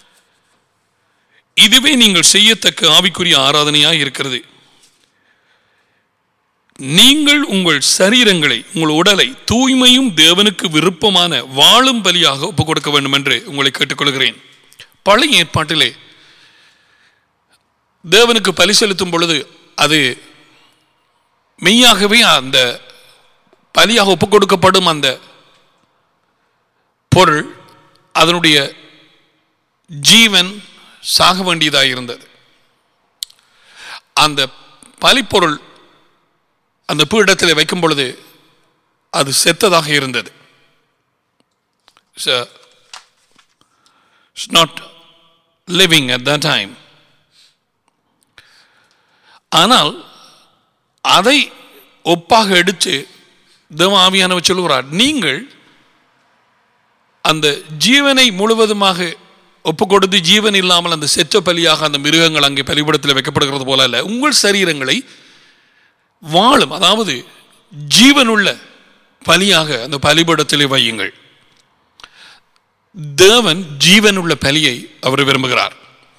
இதுவே நீங்கள் செய்யத்தக்க ஆவிக்குரிய ஆராதனையாய் இருக்கிறது நீங்கள் உங்கள் சரீரங்களை உங்கள் உடலை தூய்மையும் தேவனுக்கு விருப்பமான வாழும் பலியாக ஒப்புக் கொடுக்க வேண்டும் என்று உங்களை கேட்டுக்கொள்கிறேன் பழைய ஏற்பாட்டிலே தேவனுக்கு பலி செலுத்தும் பொழுது அது மெய்யாகவே அந்த பலியாக ஒப்புக் கொடுக்கப்படும் அந்த பொருள் அதனுடைய ஜீவன் சாக வேண்டியதாக இருந்தது அந்த பலிப்பொருள் அந்த பீடத்தில் வைக்கும் பொழுது அது செத்ததாக இருந்தது it's not living at the time ஆனால் அதை ஒப்பாக எடுத்து தேவ ஆவியானவர் சொல்லுகிறார் நீங்கள் அந்த ஜீவனை முழுவதுமாக ஒப்பு கொடுத்து ஜீவன் இல்லாமல் அந்த செற்ற பலியாக அந்த மிருகங்கள் அங்கே பலிபடத்தில் வைக்கப்படுகிறது போல அல்ல உங்கள் சரீரங்களை வாழும் அதாவது ஜீவனுள்ள பலியாக அந்த பலிபடத்திலே வையுங்கள் தேவன் ஜீவனுள்ள பலியை அவர் விரும்புகிறார்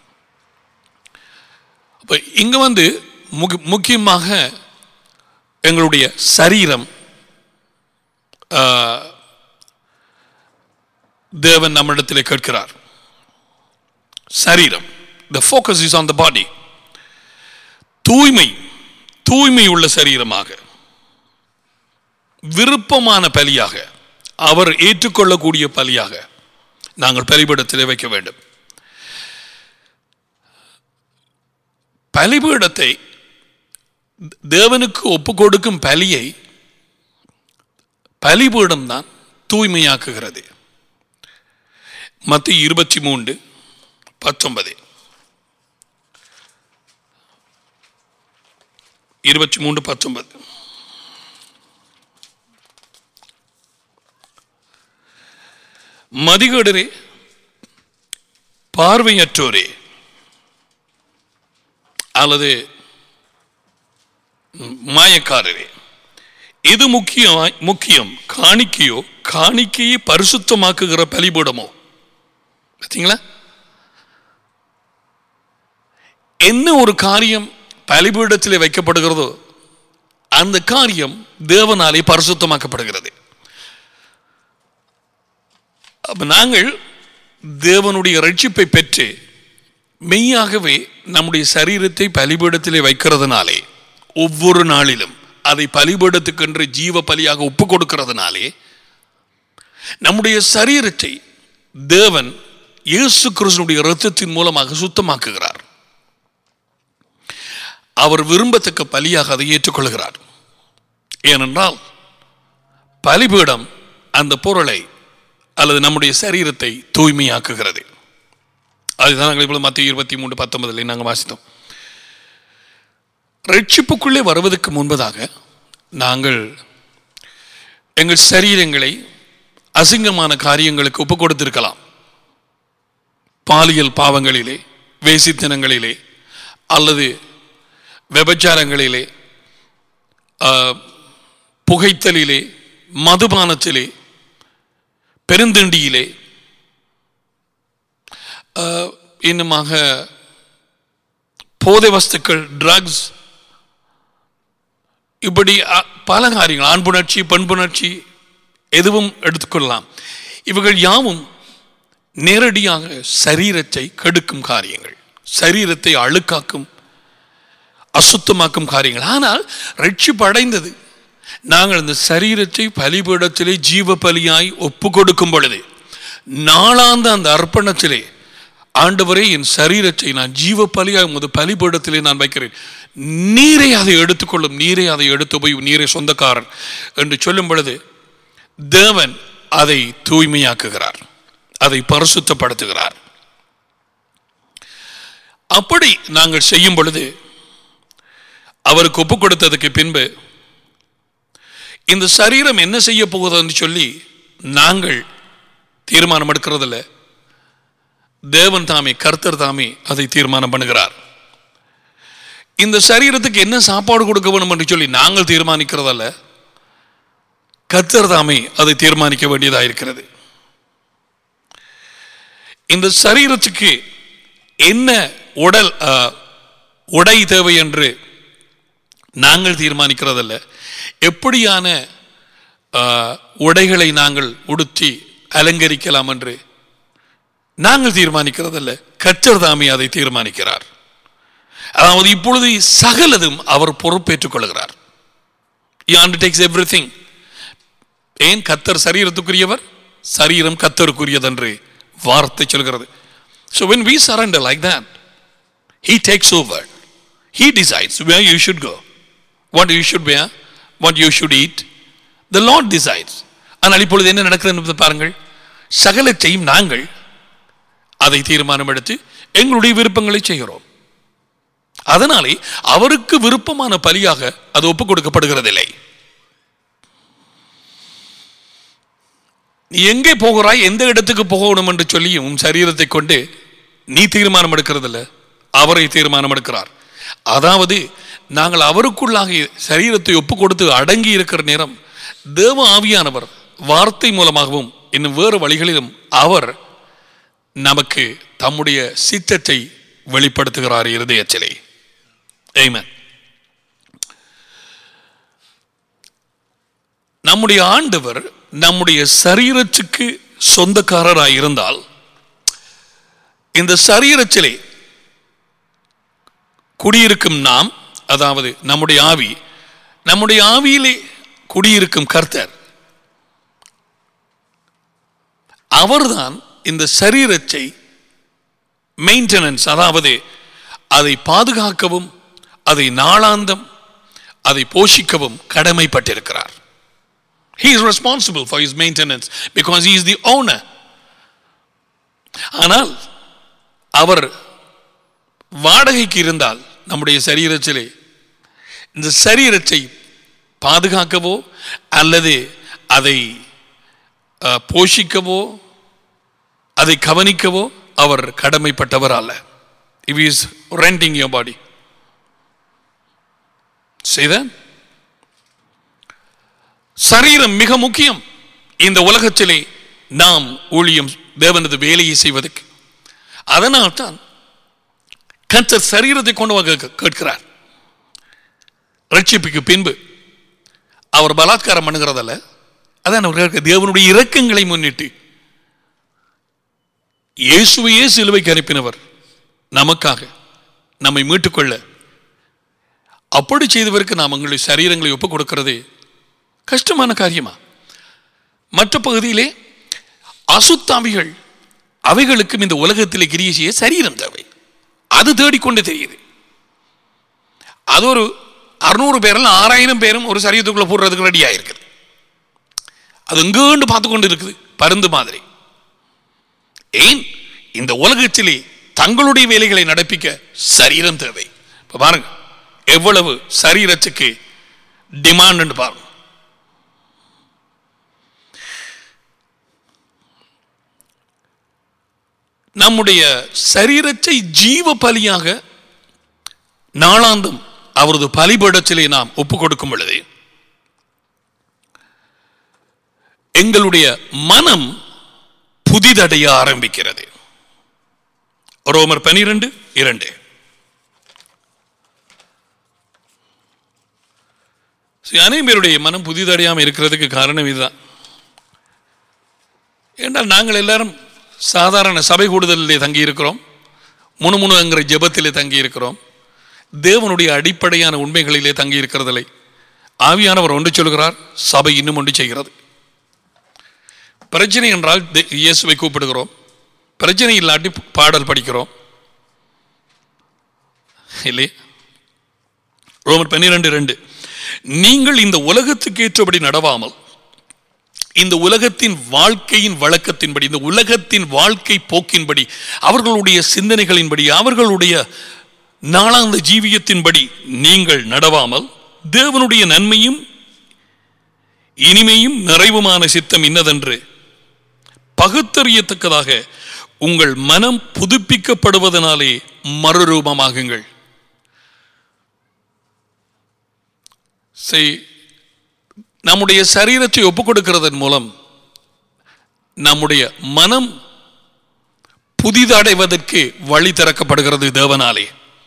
அப்ப இங்க வந்து முக- முக்கியமாக எங்களுடைய சரீரம் ஆ, தேவன் நம்மிடத்திலே கேட்கிறார் சரீரம் the focus is on the body தூய்மை தூய்மை உள்ள சரீரமாக விருப்பமான பலியாக அவர் ஏற்றுக்கொள்ளக்கூடிய பலியாக நாங்கள் பலிபீடத்திலே வைக்க வேண்டும் பலிபீடத்தை தேவனுக்கு ஒப்பு கொடுக்கும் பலியை பலிபீடம் தான் தூய்மையாக்குகிறது மத்திய இருபத்தி மூன்று பத்தொன்பது இருபத்தி மூன்று பத்தொன்பது மதிகேடரே பார்வையற்றோரே அல்லது ம், மாயக்காரரே இது முக்கியமாய் முக்கியம் காணிக்கையோ காணிக்கையை பரிசுத்தமாக்குகிற பலிபீடமோ பார்த்தீங்களா என்ன ஒரு காரியம் பலிபீடத்திலே வைக்கப்படுகிறதோ அந்த காரியம் தேவனாலே பரிசுத்தமாக்கப்படுகிறது அப்ப நாங்கள் தேவனுடைய ரட்சிப்பை பெற்று மெய்யாகவே நம்முடைய சரீரத்தை பலிபீடத்திலே வைக்கிறதுனாலே ஒவ்வொரு நாளிலும் அதை பலிபீடத்துக்கென்று ஜீவ பலியாக ஒப்பு கொடுக்கிறதுனாலே நம்முடைய சரீரத்தை தேவன் இயேசு கிறிஸ்துனுடைய இரத்தத்தின் மூலமாக சுத்தமாக்குகிறார் அவர் விரும்பத்தக்க பலியாக அதை ஏற்றுக்கொள்கிறார் ஏனென்றால் பலிபீடம் அந்த பொருளை அல்லது நம்முடைய சரீரத்தை தூய்மையாக்குகிறது அதுதான் நாங்கள் இப்பொழுது மத்திய இருபத்தி மூன்று பத்தொன்பதில் நாங்கள் வாசித்தோம் ரட்சிப்புக்குள்ளே வருவதற்கு முன்பதாக நாங்கள் எங்கள் சரீரங்களை அசிங்கமான காரியங்களுக்கு ஒப்பு கொடுத்திருக்கலாம் பாலியல் பாவங்களிலே வேசித்தனங்களிலே அல்லது விபச்சாரங்களிலே ஆ, புகைத்தலிலே மதுபானத்திலே பெருந்தண்டியிலே ஆ, இன்னுமாக போதை வஸ்துக்கள் ட்ரக்ஸ் இப்படி அ, பல காரியங்கள் ஆண் புணர்ச்சி பெண் புணர்ச்சி எதுவும் எடுத்துக்கொள்ளலாம் இவைகள் யாவும் நேரடியாக சரீரத்தை கெடுக்கும் காரியங்கள் சரீரத்தை அழுக்காக்கும் அசுத்தமாக்கும் காரியங்கள் ஆனால் ரட்சிப்பு அடைந்தது நாங்கள் இந்த சரீரத்தை பலிபீடத்திலே ஜீவ பலியாய் ஒப்பு கொடுக்கும் பொழுது நாளாந்த அந்த அர்ப்பணத்திலே ஆண்டவரே என் சரீரத்தை நான் ஜீவ பலியாய் உமது பலிபீடத்திலே நான் வைக்கிறேன் நீரை அதை எடுத்துக்கொள்ளும் நீரை அதை எடுத்து போய் நீரை சொந்தக்காரன் என்று சொல்லும் பொழுது தேவன் அதை தூய்மையாக்குகிறார் அதை பரிசுத்தப்படுத்துகிறார் அப்படி நாங்கள் செய்யும் பொழுது அவருக்கு ஒப்பு கொடுத்ததுக்கு பின்பு இந்த சரீரம் என்ன செய்ய போகுதுன்னு சொல்லி நாங்கள் தீர்மானம் எடுக்கிறதில்ல தேவன் தாமே கர்த்தர் தாமே அதை தீர்மானம் பண்ணுகிறார் இந்த சரீரத்துக்கு என்ன சாப்பாடு கொடுக்க வேணும் என்று சொல்லி நாங்கள் தீர்மானிக்கிறதல்ல கர்த்தர் தாமே அதை தீர்மானிக்க வேண்டியதாக இருக்கிறது இந்த சரீரத்துக்கு என்ன உடல் ஆ, உடை தேவை என்று நாங்கள் தீர்மானிக்கிறதல்ல எப்படியான ஆ, உடைகளை நாங்கள் உடுத்தி அலங்கரிக்கலாம் என்று நாங்கள் தீர்மானிக்கிறதல்ல கர்த்தர் தாமே அதை தீர்மானிக்கிறார் அதாவது இப்பொழுது சகலதும் அவர் பொறுப்பேற்றுக் கொள்கிறார் டேக்ஸ் எவ்ரி திங் ஏன் கத்தர் சரீரத்துக்குரியவர் சரீரம் கத்தருக்குரியதென்று வார்த்தை சொல்கிறது so when we surrender like that he takes over he decides where you should go what you should wear what you should eat the Lord decides ஆனால் இப்பொழுது என்ன நடக்கிறது என்பதை பாருங்கள் சகலத்தையும் நாங்கள் அதை தீர்மானம் எடுத்து எங்களுடைய விருப்பங்களை செய்கிறோம் அதனாலே அவருக்கு விருப்பமான பலியாக அது ஒப்புக் கொடுக்கப்படுகிறதில்லை நீ எங்கே போகிறாய் எந்த இடத்துக்கு போகணும் என்று சொல்லி உன் சரீரத்தை கொண்டு நீ தீர்மானம் எடுக்கிறதில்ல அவரை தீர்மானம் எடுக்கிறார் அதாவது நாங்கள் அவருக்குள்ளாக சரீரத்தை ஒப்பு கொடுத்து அடங்கி இருக்கிற நேரம் தேவ ஆவியானவர் வார்த்தை மூலமாகவும் இன்னும் வேறு வழிகளிலும் அவர் நமக்கு தம்முடைய சித்தத்தை வெளிப்படுத்துகிறார் இருதயத்திலே Amen. நம்முடைய ஆண்டவர் நம்முடைய சரீரத்துக்கு சொந்தக்காரராய் இருந்தால் இந்த சரீரத்திலே குடியிருக்கும் நாம் அதாவது நம்முடைய ஆவி நம்முடைய ஆவியிலே குடியிருக்கும் கர்த்தர் அவர்தான் இந்த சரீரத்தை மெயின்டெனன்ஸ் அதாவது அதை பாதுகாக்கவும் அதை நாளாந்தம் அதை போஷிக்கவும் கடமைப்பட்டிருக்கிறார் He is responsible for his maintenance because he is the owner. ஆனால் அவர் வாடகைக்கு இருந்தால் நம்முடைய சரீரத்திலே இந்த சரீரத்தை பாதுகாக்கவோ அல்லது அதை அஹ், போஷிக்கவோ அதை கவனிக்கவோ அவர் கடமைப்பட்டவர் அல்ல இவ் இஸ் ரெண்டிங் யோர் பாடி செய்த சரீரம் மிக முக்கியம் இந்த உலகத்திலே நாம் ஊழியம் தேவனது வேலையை செய்வதற்கு அதனால்தான் கர்த்தர் சரீரத்தை கொண்டு வர கே- கேட்கிறார் ரட்சிப்புக்கு பின்பு அவர் பலாத்காரம் பண்ணுகிறதல்ல அதான் அவர் கேட்க- தேவனுடைய இரக்கங்களை முன்னிட்டு இயேசுவையே சிலுவைக்கு அனுப்பினவர் நமக்காக நம்மை மீட்டுக்கொள்ள அப்படி செய்தவருக்கு நாம் எங்களுடைய சரீரங்களை ஒப்புக் கொடுக்கிறது கஷ்டமான காரியமா மற்ற பகுதியிலே அசுத்தாவிகள் அவைகளுக்கும் இந்த உலகத்திலே கிரியை செய்ய சரீரம் தேவை அது தேடிக்கொண்டு தெரியுது அது ஒரு அறுநூறு பேரில் ஆறாயிரம் பேரும் ஒரு சரீரத்துக்குள்ள போடுறதுக்கு ரெடியாக இருக்குது அது எங்கேண்டு பார்த்து கொண்டு இருக்குது பருந்து மாதிரி ஏன் இந்த உலகத்திலே தங்களுடைய வேலைகளை நடப்பிக்க சரீரம் தேவை இப்ப பாருங்க எவ்வளவு சரீரத்துக்கு டிமாண்ட் பாருங்க நம்முடைய சரீரத்தை ஜீவ பலியாக நாளாந்தம் அவரது பலிபடத்திலே நாம் ஒப்புக் கொடுக்கும் பொழுது எங்களுடைய மனம் புதிதடைய ஆரம்பிக்கிறது ரோமர் பனிரெண்டு இரண்டு சரி, அனைவருடைய மனம் புதிதடையாமல் இருக்கிறதுக்கு காரணம் இதுதான் ஏன்றால் நாங்கள் எல்லாரும் சாதாரண சபை கூடுதலிலே தங்கி இருக்கிறோம் முணுமுணுங்கிற ஜெபத்திலே தங்கி இருக்கிறோம் தேவனுடைய அடிப்படையான உண்மைகளிலே தங்கி இருக்கிறதில்லை ஆவியானவர் ஒன்று சொல்கிறார் சபை இன்னும் ஒன்று செய்கிறது பிரச்சனை என்றால் தே- இயேசுவை கூப்பிடுகிறோம் பிரச்சனை இல்லாட்டி பாடல் படிக்கிறோம் இல்லையே ரோமர் பன்னிரெண்டு ரெண்டு நீங்கள் இந்த உலகத்துக்கு ஏற்றபடி நடவாமல் இந்த உலகத்தின் வாழ்க்கையின் வழக்கத்தின்படி இந்த உலகத்தின் வாழ்க்கை போக்கின்படி அவர்களுடைய சிந்தனைகளின்படி அவர்களுடைய நாளாந்த ஜீவியத்தின்படி நீங்கள் நடவாமல் தேவனுடைய நன்மையும் இனிமையும் நிறைவுமான சித்தம் இன்னதென்று பகுத்தறியத்தக்கதாக உங்கள் மனம் புதுப்பிக்கப்படுவதனாலே மறுரூபமாகுங்கள் செய் நம்முடைய சரீரத்தை ஒப்புக் கொடுக்கிறதன் மூலம் நம்முடைய மனம் புதிதடைவதற்கு வழி திறக்கப்படுகிறது தேவனாலே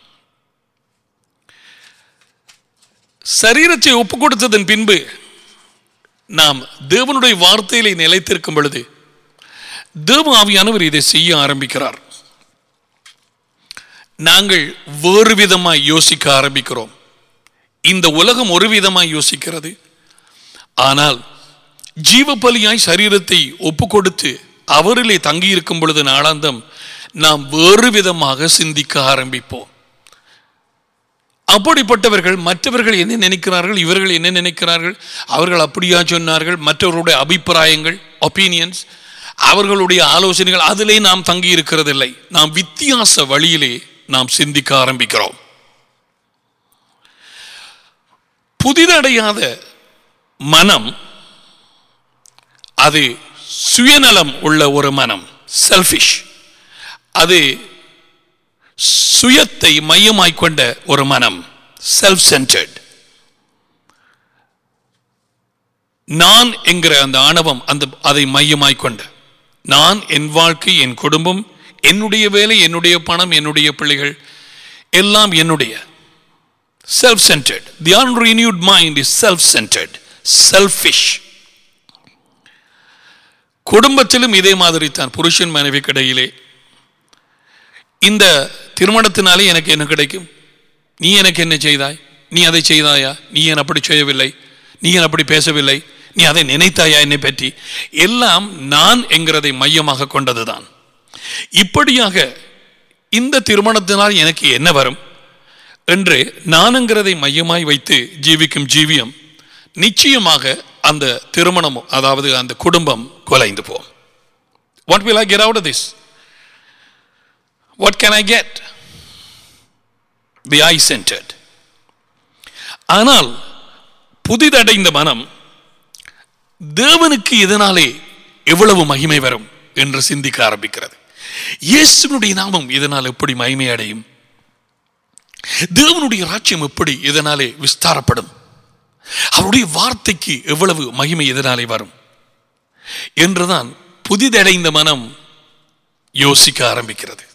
சரீரத்தை ஒப்புக் கொடுத்ததன் பின்பு நாம் தேவனுடைய வார்த்தையிலே நிலைத்திருக்கும் பொழுது தேவ ஆவியானவர் இதை செய்ய ஆரம்பிக்கிறார் நாங்கள் வேறு விதமாய் யோசிக்க ஆரம்பிக்கிறோம் இந்த உலகம் ஒரு விதமாய் யோசிக்கிறது ஆனால் ஜீவபலியாய் சரீரத்தை ஒப்பு கொடுத்து அவரிலே தங்கியிருக்கும் பொழுது நாளாந்தம் நாம் வேறு விதமாக சிந்திக்க ஆரம்பிப்போம் அப்படிப்பட்டவர்கள் மற்றவர்கள் என்ன நினைக்கிறார்கள் இவர்கள் என்ன நினைக்கிறார்கள் அவர்கள் அப்படியா சொன்னார்கள் மற்றவர்களுடைய அபிப்பிராயங்கள் ஒப்பீனியன்ஸ் அவர்களுடைய ஆலோசனைகள் அதிலே நாம் தங்கி இருக்கிறதில்லை நாம் வித்தியாச வழியிலே நாம் சிந்திக்க ஆரம்பிக்கிறோம் புதிதடையாத மனம் அது சுயநலம் உள்ள ஒரு மனம் செல்ஃபிஷ் அது சுயத்தை மையமாய் கொண்ட ஒரு மனம் செல்ஃப் சென்டர்ட் நான் என்கிற அந்த ஆணவம் அந்த அதை மையமாய் கொண்ட நான் என் வாழ்க்கை என் குடும்பம் என்னுடைய வேலை என்னுடைய பணம் என்னுடைய பிள்ளைகள் எல்லாம் என்னுடைய self centred the unrenewed mind is self centred selfish குடும்பத்திலும் இதே மாதிரி தான் புருஷன் மனைவி கிடையிலே இந்த திருமணத்தினாலே எனக்கு என்ன கிடைக்கும் நீ எனக்கு என்ன செய்தாய் நீ அதை செய்தாயா நீ என் அப்படி செய்யவில்லை நீ என் அப்படி பேசவில்லை நீ அதை நினைத்தாயா என்னை பற்றி எல்லாம் நான் என்கிறதை மையமாக கொண்டதுதான் இப்படியாக இந்த திருமணத்தினால் எனக்கு என்ன வரும் என்று நானுங்கிறதை மையமாய் வைத்து ஜீவிக்கும் ஜீவியம் நிச்சயமாக அந்த திருமணம் அதாவது அந்த குடும்பம் கொலைந்து போம் what will I get out this what can I get the I centred ஆனால் புதிதடைந்த மனம் தேவனுக்கு இதனாலே எவ்வளவு மகிமை வரும் என்று சிந்திக்க ஆரம்பிக்கிறது இயேசுனுடைய நாமம் இதனால் எப்படி மகிமை அடையும் தேவனுடைய ராஜ்யம் எப்படி இதனாலே விஸ்தாரப்படும் அவருடைய வார்த்தைக்கு எவ்வளவு மகிமை இதனாலே வரும் என்றுதான் புதிதடைந்த மனம் யோசிக்க ஆரம்பிக்கிறது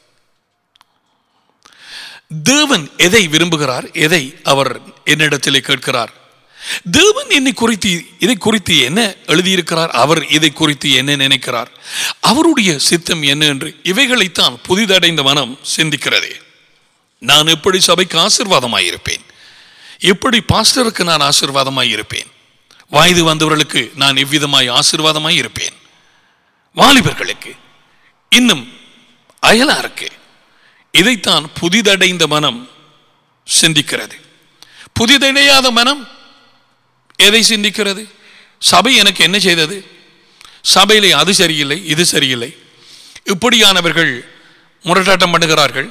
தேவன் எதை விரும்புகிறார் எதை அவர் என்னிடத்திலே கேட்கிறார் தேவன் என்னை குறித்து இதை குறித்து என்ன எழுதியிருக்கிறார் அவர் இதை குறித்து என்ன நினைக்கிறார் அவருடைய சித்தம் என்ன என்று இவைகளைத்தான் புதிதடைந்த மனம் சிந்திக்கிறதே நான் எப்படி சபைக்கு ஆசிர்வாதமாய் இருப்பேன் எப்படி பாஸ்டருக்கு நான் ஆசிர்வாதமாய் இருப்பேன் வயது வந்தவர்களுக்கு நான் எவ்விதமாய் ஆசிர்வாதமாய் இருப்பேன் வாலிபர்களுக்கு இன்னும் அயலாருக்கு இதைத்தான் புதிதடைந்த மனம் சிந்திக்கிறது புதிதடையாத மனம் எதை சிந்திக்கிறது சபை எனக்கு என்ன செய்தது சபையிலே அது சரியில்லை இது சரியில்லை இப்படியானவர்கள் முரட்டாட்டம் பண்ணுகிறார்கள்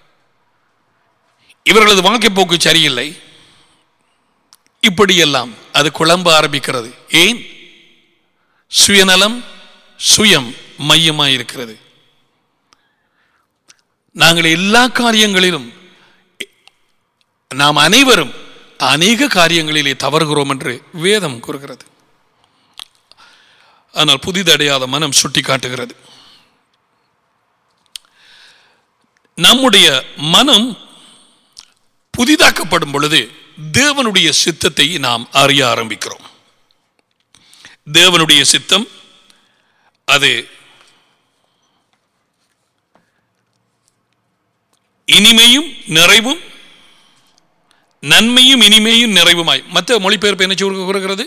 இவர்களது வாழ்க்கை போக்கு சரியில்லை இப்படியெல்லாம் அது குழம்ப ஆரம்பிக்கிறது ஏன் சுயநலம் சுயம் மையமாயிருக்கிறது நாங்கள் எல்லா காரியங்களிலும் நாம் அனைவரும் அநேக காரியங்களிலே தவறுகிறோம் என்று வேதம் கூறுகிறது ஆனால் புதிதடையாத மனம் சுட்டி காட்டுகிறது நம்முடைய மனம் புதிதாக்கப்படும் பொழுது தேவனுடைய சித்தத்தை நாம் அறிய ஆரம்பிக்கிறோம் தேவனுடைய சித்தம் அது இனிமையும் நிறைவும் நன்மையும் இனிமையும் நிறைவுமாய் மற்ற மொழிபெயர்ப்பு என்ன சொல்லி கூறுகிறது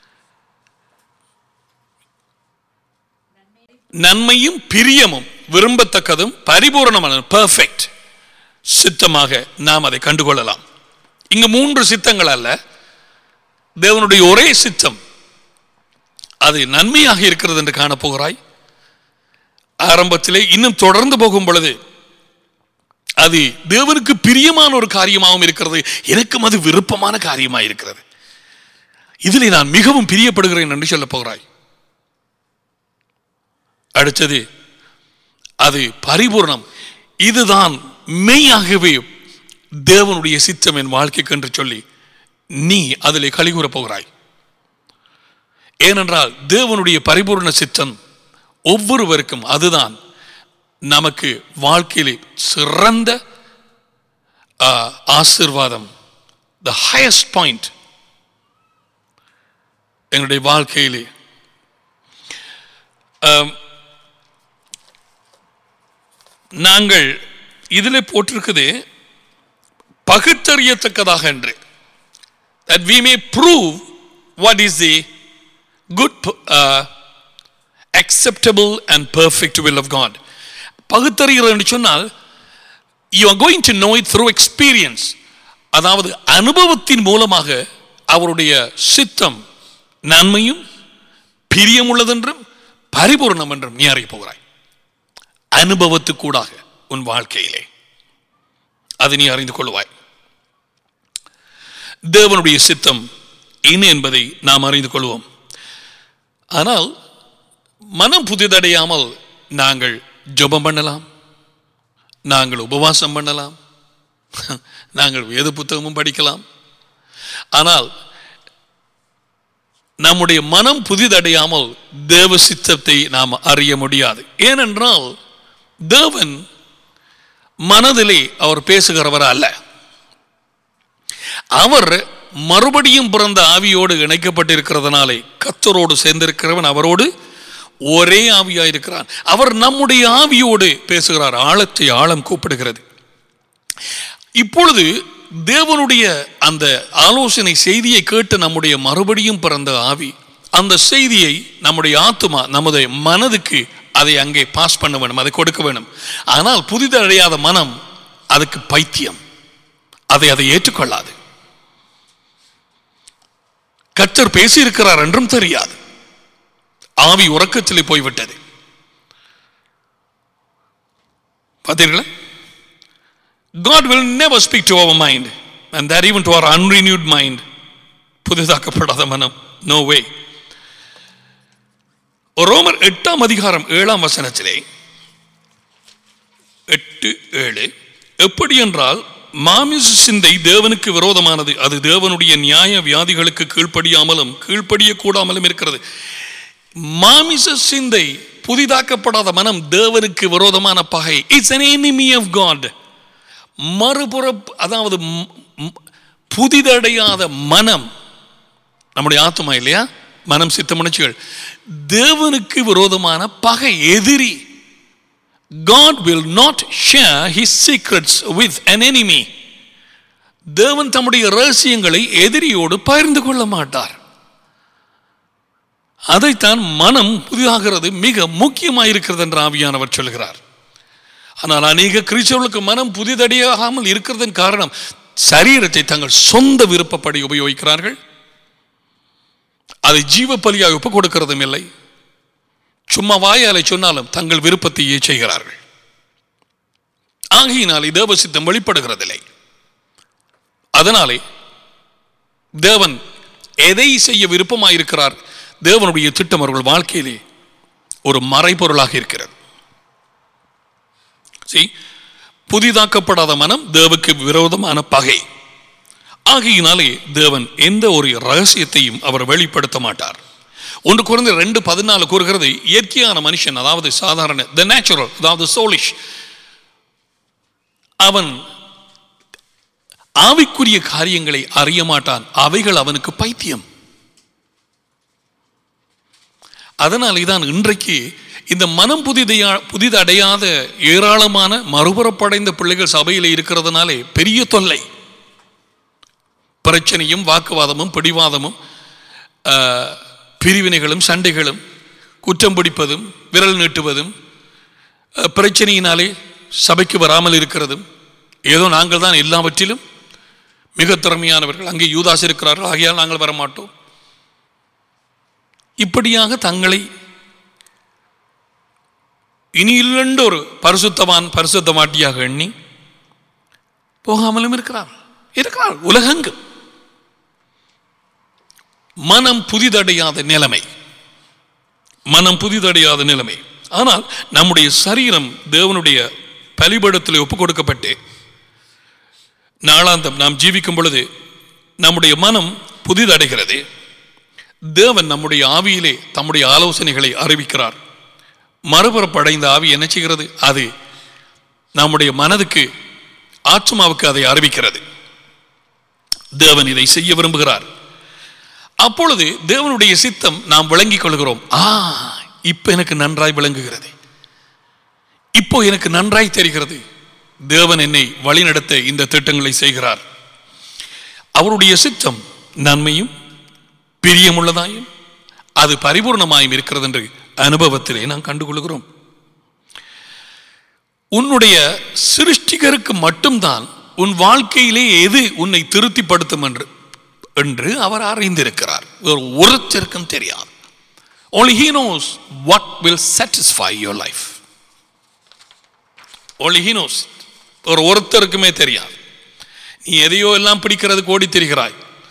நன்மையும் பிரியமும் விரும்பத்தக்கதும் பரிபூரணமான பெர்ஃபெக்ட் சித்தமாக நாம் அதை கண்டுகொள்ளலாம் இங்கு மூன்று சித்தங்கள் அல்ல தேவனுடைய ஒரே சித்தம் அது நன்மையாக இருக்கிறது என்று காணப்போகிறாய் ஆரம்பத்திலே இன்னும் தொடர்ந்து போகும் பொழுது அது தேவனுக்கு பிரியமான ஒரு காரியமாகவும் இருக்கிறது எனக்கும் அது விருப்பமான காரியமாக இருக்கிறது இதில் நான் மிகவும் பிரியப்படுகிறேன் என்று சொல்ல போகிறாய் அடுத்தது அது பரிபூர்ணம் இதுதான் மெய்யாகவே தேவனுடைய சித்தம் என் வாழ்க்கைக்கு என்று சொல்லி நீ அதில் கழிகூற போகிறாய் ஏனென்றால் தேவனுடைய பரிபூர்ண சித்தம் ஒவ்வொருவருக்கும் அதுதான் நமக்கு வாழ்க்கையிலே சிறந்த ஆ, ஆசீர்வாதம் த ஹையஸ்ட் பாயிண்ட் எங்களுடைய வாழ்க்கையிலே ஆம், நாங்கள் இதில் போட்டிருக்குது பகுத்தறியத்தக்கதாக என்று that we may prove what is the good uh, acceptable and perfect will of God பகுத்தறிகிறது என்று சொன்னால் you are going to know it through experience அதாவது அனுபவத்தின் மூலமாக அவருடைய சித்தம் நன்மையும் பிரியமுள்ளதென்றும் பரிபூர்ணம் என்றும் நீ அறிய போகிறாய் அனுபவத்துக்கூடாக உன் வாழ்க்கையிலே அதை நீ அறிந்து கொள்வாய் தேவனுடைய சித்தம் என்ன என்பதை நாம் அறிந்து கொள்வோம் ஆனால் மனம் புதிதடையாமல் நாங்கள் ஜெபம் பண்ணலாம் நாங்கள் உபவாசம் பண்ணலாம் நாங்கள் வேத புத்தகமும் படிக்கலாம் ஆனால் நம்முடைய மனம் புதிதடையாமல் தேவ சித்தத்தை நாம் அறிய முடியாது ஏனென்றால் தேவன் மனதிலே அவர் பேசுகிறவர் அல்ல அவர் மறுபடியும் பிறந்த ஆவியோடு இணைக்கப்பட்டிருக்கிறதுனாலே கத்தரோடு சேர்ந்திருக்கிறவன் அவரோடு ஒரே ஆவியாயிருக்கிறான் அவர் நம்முடைய ஆவியோடு பேசுகிறார் ஆழத்தை ஆழம் கூப்பிடுகிறது இப்பொழுது தேவனுடைய அந்த ஆலோசனை செய்தியை கேட்டு நம்முடைய மறுபடியும் பிறந்த ஆவி அந்த செய்தியை நம்முடைய ஆத்துமா நமது மனதுக்கு அதை அங்கே பாஸ் பண்ண வேணும் அதை கொடுக்க வேணும் ஆனால் புதிதடையாத மனம் அதுக்கு பைத்தியம் அதை அதை ஏற்றுக்கொள்ளாது கர்த்தர் பேசியிருக்கிறார் என்றும் தெரியாது ஆவி உறக்கத்திலே போய்விட்டது பார்த்தீர்களா God will never speak to our mind and that even to our unrenewed mind புதிதாக்கப்படாத மனம் நோ வே ரோமர் எட்டாம் அதிகாரம் ஏழாம் வசனத்திலே எட்டு ஏழு எப்படி என்றால் மாமிச சிந்தை தேவனுக்கு விரோதமானது அது தேவனுடைய நியாய வியாதிகளுக்கு கீழ்ப்படியாமலும் கீழ்ப்படிய கூடாமலும் இருக்கிறது மாமிச சிந்தை புதிதாக்கப்படாத மனம் தேவனுக்கு விரோதமான பகை it's an enemy of God மறுபுற அதாவது ம்- ம்- புதிதடையாத மனம் நம்முடைய ஆத்மா இல்லையா மனம் சித்த உணர்ச்சிகள் தேவனுக்கு விரோதமான பகை எதிரி God will not share his secrets with an enemy தேவன் தம்முடைய ரகசியங்களை எதிரியோடு பகிர்ந்து கொள்ள மாட்டார் அதைத்தான் மனம் புதிதாகிறது மிக முக்கியமாயிருக்கிறது என்று ஆவியானவர் சொல்கிறார் ஆனால் அநேக கிறிஸ்தவர்களுக்கு மனம் புதிதடையாகாமல் இருக்கிறதன் காரணம் சரீரத்தை தங்கள் சொந்த விருப்பப்படி உபயோகிக்கிறார்கள் அதை ஜீவ பலியாக ஒப்புக் கொடுக்கிறதும் இல்லை சும்மா வாயாலை சொன்னாலும் தங்கள் விருப்பத்தையே செய்கிறார்கள் ஆகையினாலே தேவ சித்தம் வெளிப்படுகிறதில்லை அதனாலே தேவன் எதை செய்ய விருப்பமாயிருக்கிறார் தேவனுடைய திட்டம் அவர்கள் வாழ்க்கையிலே ஒரு மறைபொருளாக இருக்கிறது See, புதிதாக்கப்படாத மனம் தேவுக்கு விரோதமான பகை ஆகையினாலே தேவன் எந்த ஒரு ரகசியத்தையும் அவர் வெளிப்படுத்த மாட்டார் ஒன்று குறைந்த ரெண்டு பதினாலு கூறுகிறது இயற்கையான மனுஷன் அதாவது சாதாரண த நேச்சுரல் அதாவது சோலிஷ் அவன் ஆவிக்குரிய காரியங்களை அறிய மாட்டான் அவைகள் அவனுக்கு பைத்தியம் அதனாலே தான் இன்றைக்கு இந்த மனம் புதிதையா புதிதடையாத ஏராளமான மறுபுறப்படைந்த பிள்ளைகள் சபையில் இருக்கிறதுனாலே பெரிய தொல்லை பிரச்சனையும் வாக்குவாதமும் பிடிவாதமும் ஆஹ், பிரிவினைகளும் சண்டைகளும் குற்றம் பிடிப்பதும் விரல் நீட்டுவதும் ஆஹ், பிரச்சனையினாலே சபைக்கு வராமல் இருக்கிறதும் ஏதோ நாங்கள் தான் எல்லாவற்றிலும் மிக திறமையானவர்கள் அங்கே யூதாஸ் இருக்கிறார்கள் ஆகையால் நாங்கள் வரமாட்டோம் இப்படியாக தங்களை இனியில்லண்டு ஒரு பரிசுத்தவான் பரிசுத்தமாட்டியாக எண்ணி போகாமலும் இருக்கிறார் இருக்கிறார் உலகெங்கும் மனம் புதிதடையாத நிலைமை மனம் புதிதடையாத நிலைமை ஆனால் நம்முடைய சரீரம் தேவனுடைய பலிபடத்தில் ஒப்புக் கொடுக்கப்பட்டு நாளாந்தம் நாம் ஜீவிக்கும் பொழுது நம்முடைய மனம் புதிதடைகிறது தேவன் நம்முடைய ஆவியிலே தம்முடைய ஆலோசனைகளை அறிவிக்கிறார் மறுபுறப்படைந்த ஆவி என்ன செய்கிறது அது நம்முடைய மனதுக்கு ஆத்மாவுக்கு அதை அறிவிக்கிறது தேவன் இதை செய்ய விரும்புகிறார் அப்பொழுது தேவனுடைய சித்தம் நாம் விளங்கிக் கொள்கிறோம் ஆ இப்ப எனக்கு நன்றாய் விளங்குகிறது இப்போ எனக்கு நன்றாய் தெரிகிறது தேவன் என்னை வழிநடத்த இந்த திட்டங்களை செய்கிறார் அவருடைய சித்தம் நன்மையும் பிரியமுள்ளதாயும் அது பரிபூர்ணமாயும் இருக்கிறது என்று அனுபவத்திலே நாம் கண்டுகொள்கிறோம் உன்னுடைய சிருஷ்டிகருக்கு மட்டும்தான் உன் வாழ்க்கையிலே எது உன்னை திருப்திப்படுத்தும் என்று என்று அவர் அறிந்திருக்கிறார் வேறு ஒருத்தருக்கும் தெரியாது only he knows what will satisfy your life only he knows ஒரு ஒருத்தருக்குமே தெரியாது நீ எதையோ எல்லாம் பிடிக்கிறதுக்கு ஓடி திரிகிறாய்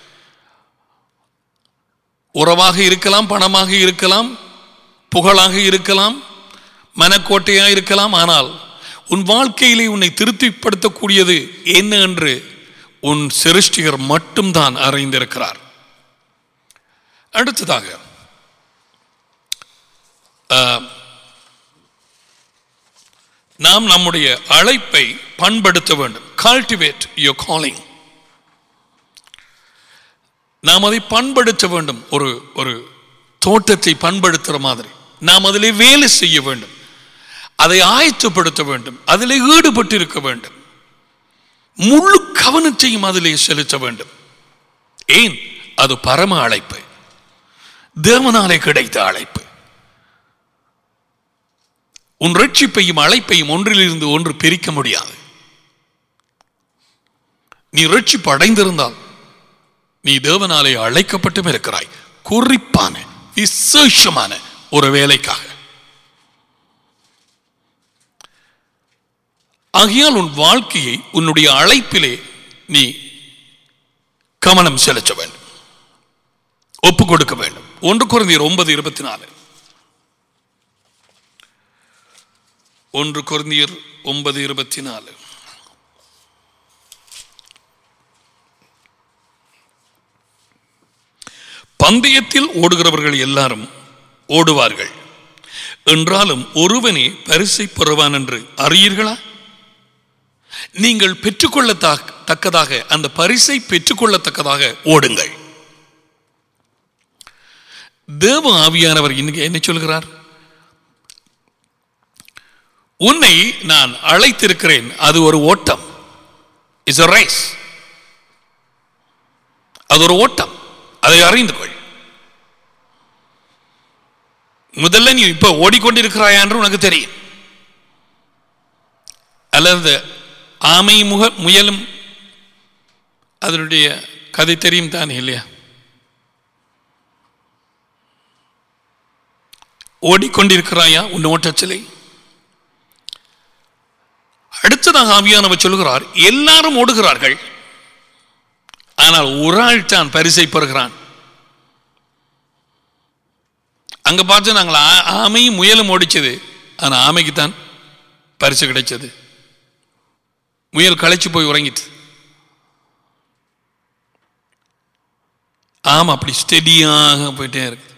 உறவாக இருக்கலாம் பணமாக இருக்கலாம் புகழாக இருக்கலாம் மனக்கோட்டையாக இருக்கலாம் ஆனால் உன் வாழ்க்கையிலே உன்னை திருப்திப்படுத்தக்கூடியது என்ன என்று உன் சிருஷ்டிகர் மட்டும்தான் அறிந்திருக்கிறார் அடுத்ததாக ஆஹ், நாம் நம்முடைய அழைப்பை பண்படுத்த வேண்டும் கல்டிவேட் யோர் காலிங் நாம் அதை பண்படுத்த வேண்டும் ஒரு ஒரு தோட்டத்தை பண்படுத்துற மாதிரி நாம் அதிலே வேலை செய்ய வேண்டும் அதை ஆயத்தப்படுத்த வேண்டும் அதிலே ஈடுபட்டு இருக்க வேண்டும் முழு கவனத்தையும் அதிலே செலுத்த வேண்டும் ஏன் அது பரம அழைப்பு தேவனாலே கிடைத்த அழைப்பு உன் ரட்சிப்பையும் அழைப்பையும் ஒன்றிலிருந்து ஒன்று பிரிக்க முடியாது நீ ரட்சிப்பு அடைந்திருந்தால் நீ தேவனாலே அழைக்கப்பட்டும் இருக்கிறாய் குறிப்பான விசேஷமான ஒரு வேலைக்காக ஆகையால் உன் வாழ்க்கையை உன்னுடைய அழைப்பிலே நீ கவனம் செலுத்த வேண்டும் ஒப்பு கொடுக்க வேண்டும் ஒன்று குறைந்தீர் ஒன்பது இருபத்தி நாலு ஒன்று குறைந்தீர் ஒன்பது இருபத்தி நாலு பந்தயத்தில் ஓடுகிறவர்கள் எல்லாரும் ஓடுவார்கள் என்றாலும் ஒருவனே பரிசை பெறுவான் என்று அறியீர்களா நீங்கள் பெற்றுக்கொள்ள தக்கதாக அந்த பரிசை பெற்றுக்கொள்ளத்தக்கதாக ஓடுங்கள் தேவ ஆவியானவர் இன்னைக்கு என்ன சொல்கிறார் உன்னை நான் அழைத்திருக்கிறேன் அது ஒரு ஓட்டம் இஸ் a ரேஸ் அது ஒரு ஓட்டம் அதை அறிந்து கொள் முதல்ல நீ இப்ப ஓடிக்கொண்டிருக்கிறாயா என்று உனக்கு தெரியும் அல்லது ஆமை முக முயலும் அதனுடைய கதை தெரியும் தானே இல்லையா ஓடிக்கொண்டிருக்கிறாயா உன் ஓட்டச்சிலை அடுத்ததாக ஆவியானவர் சொல்கிறார் எல்லாரும் ஓடுகிறார்கள் ஆனால் ஒரு ஆள் தான் பரிசை பெறுகிறான் அங்க பார்த்து நாங்கள் ஆ- ஆமையும் முயலும் ஓடிச்சது ஆனா ஆமைக்கு தான் பரிசு கிடைச்சது முயல் களைச்சு போய் உறங்கிட்டு ஆமா அப்படி ஸ்டெடியாக போயிட்டே இருக்கு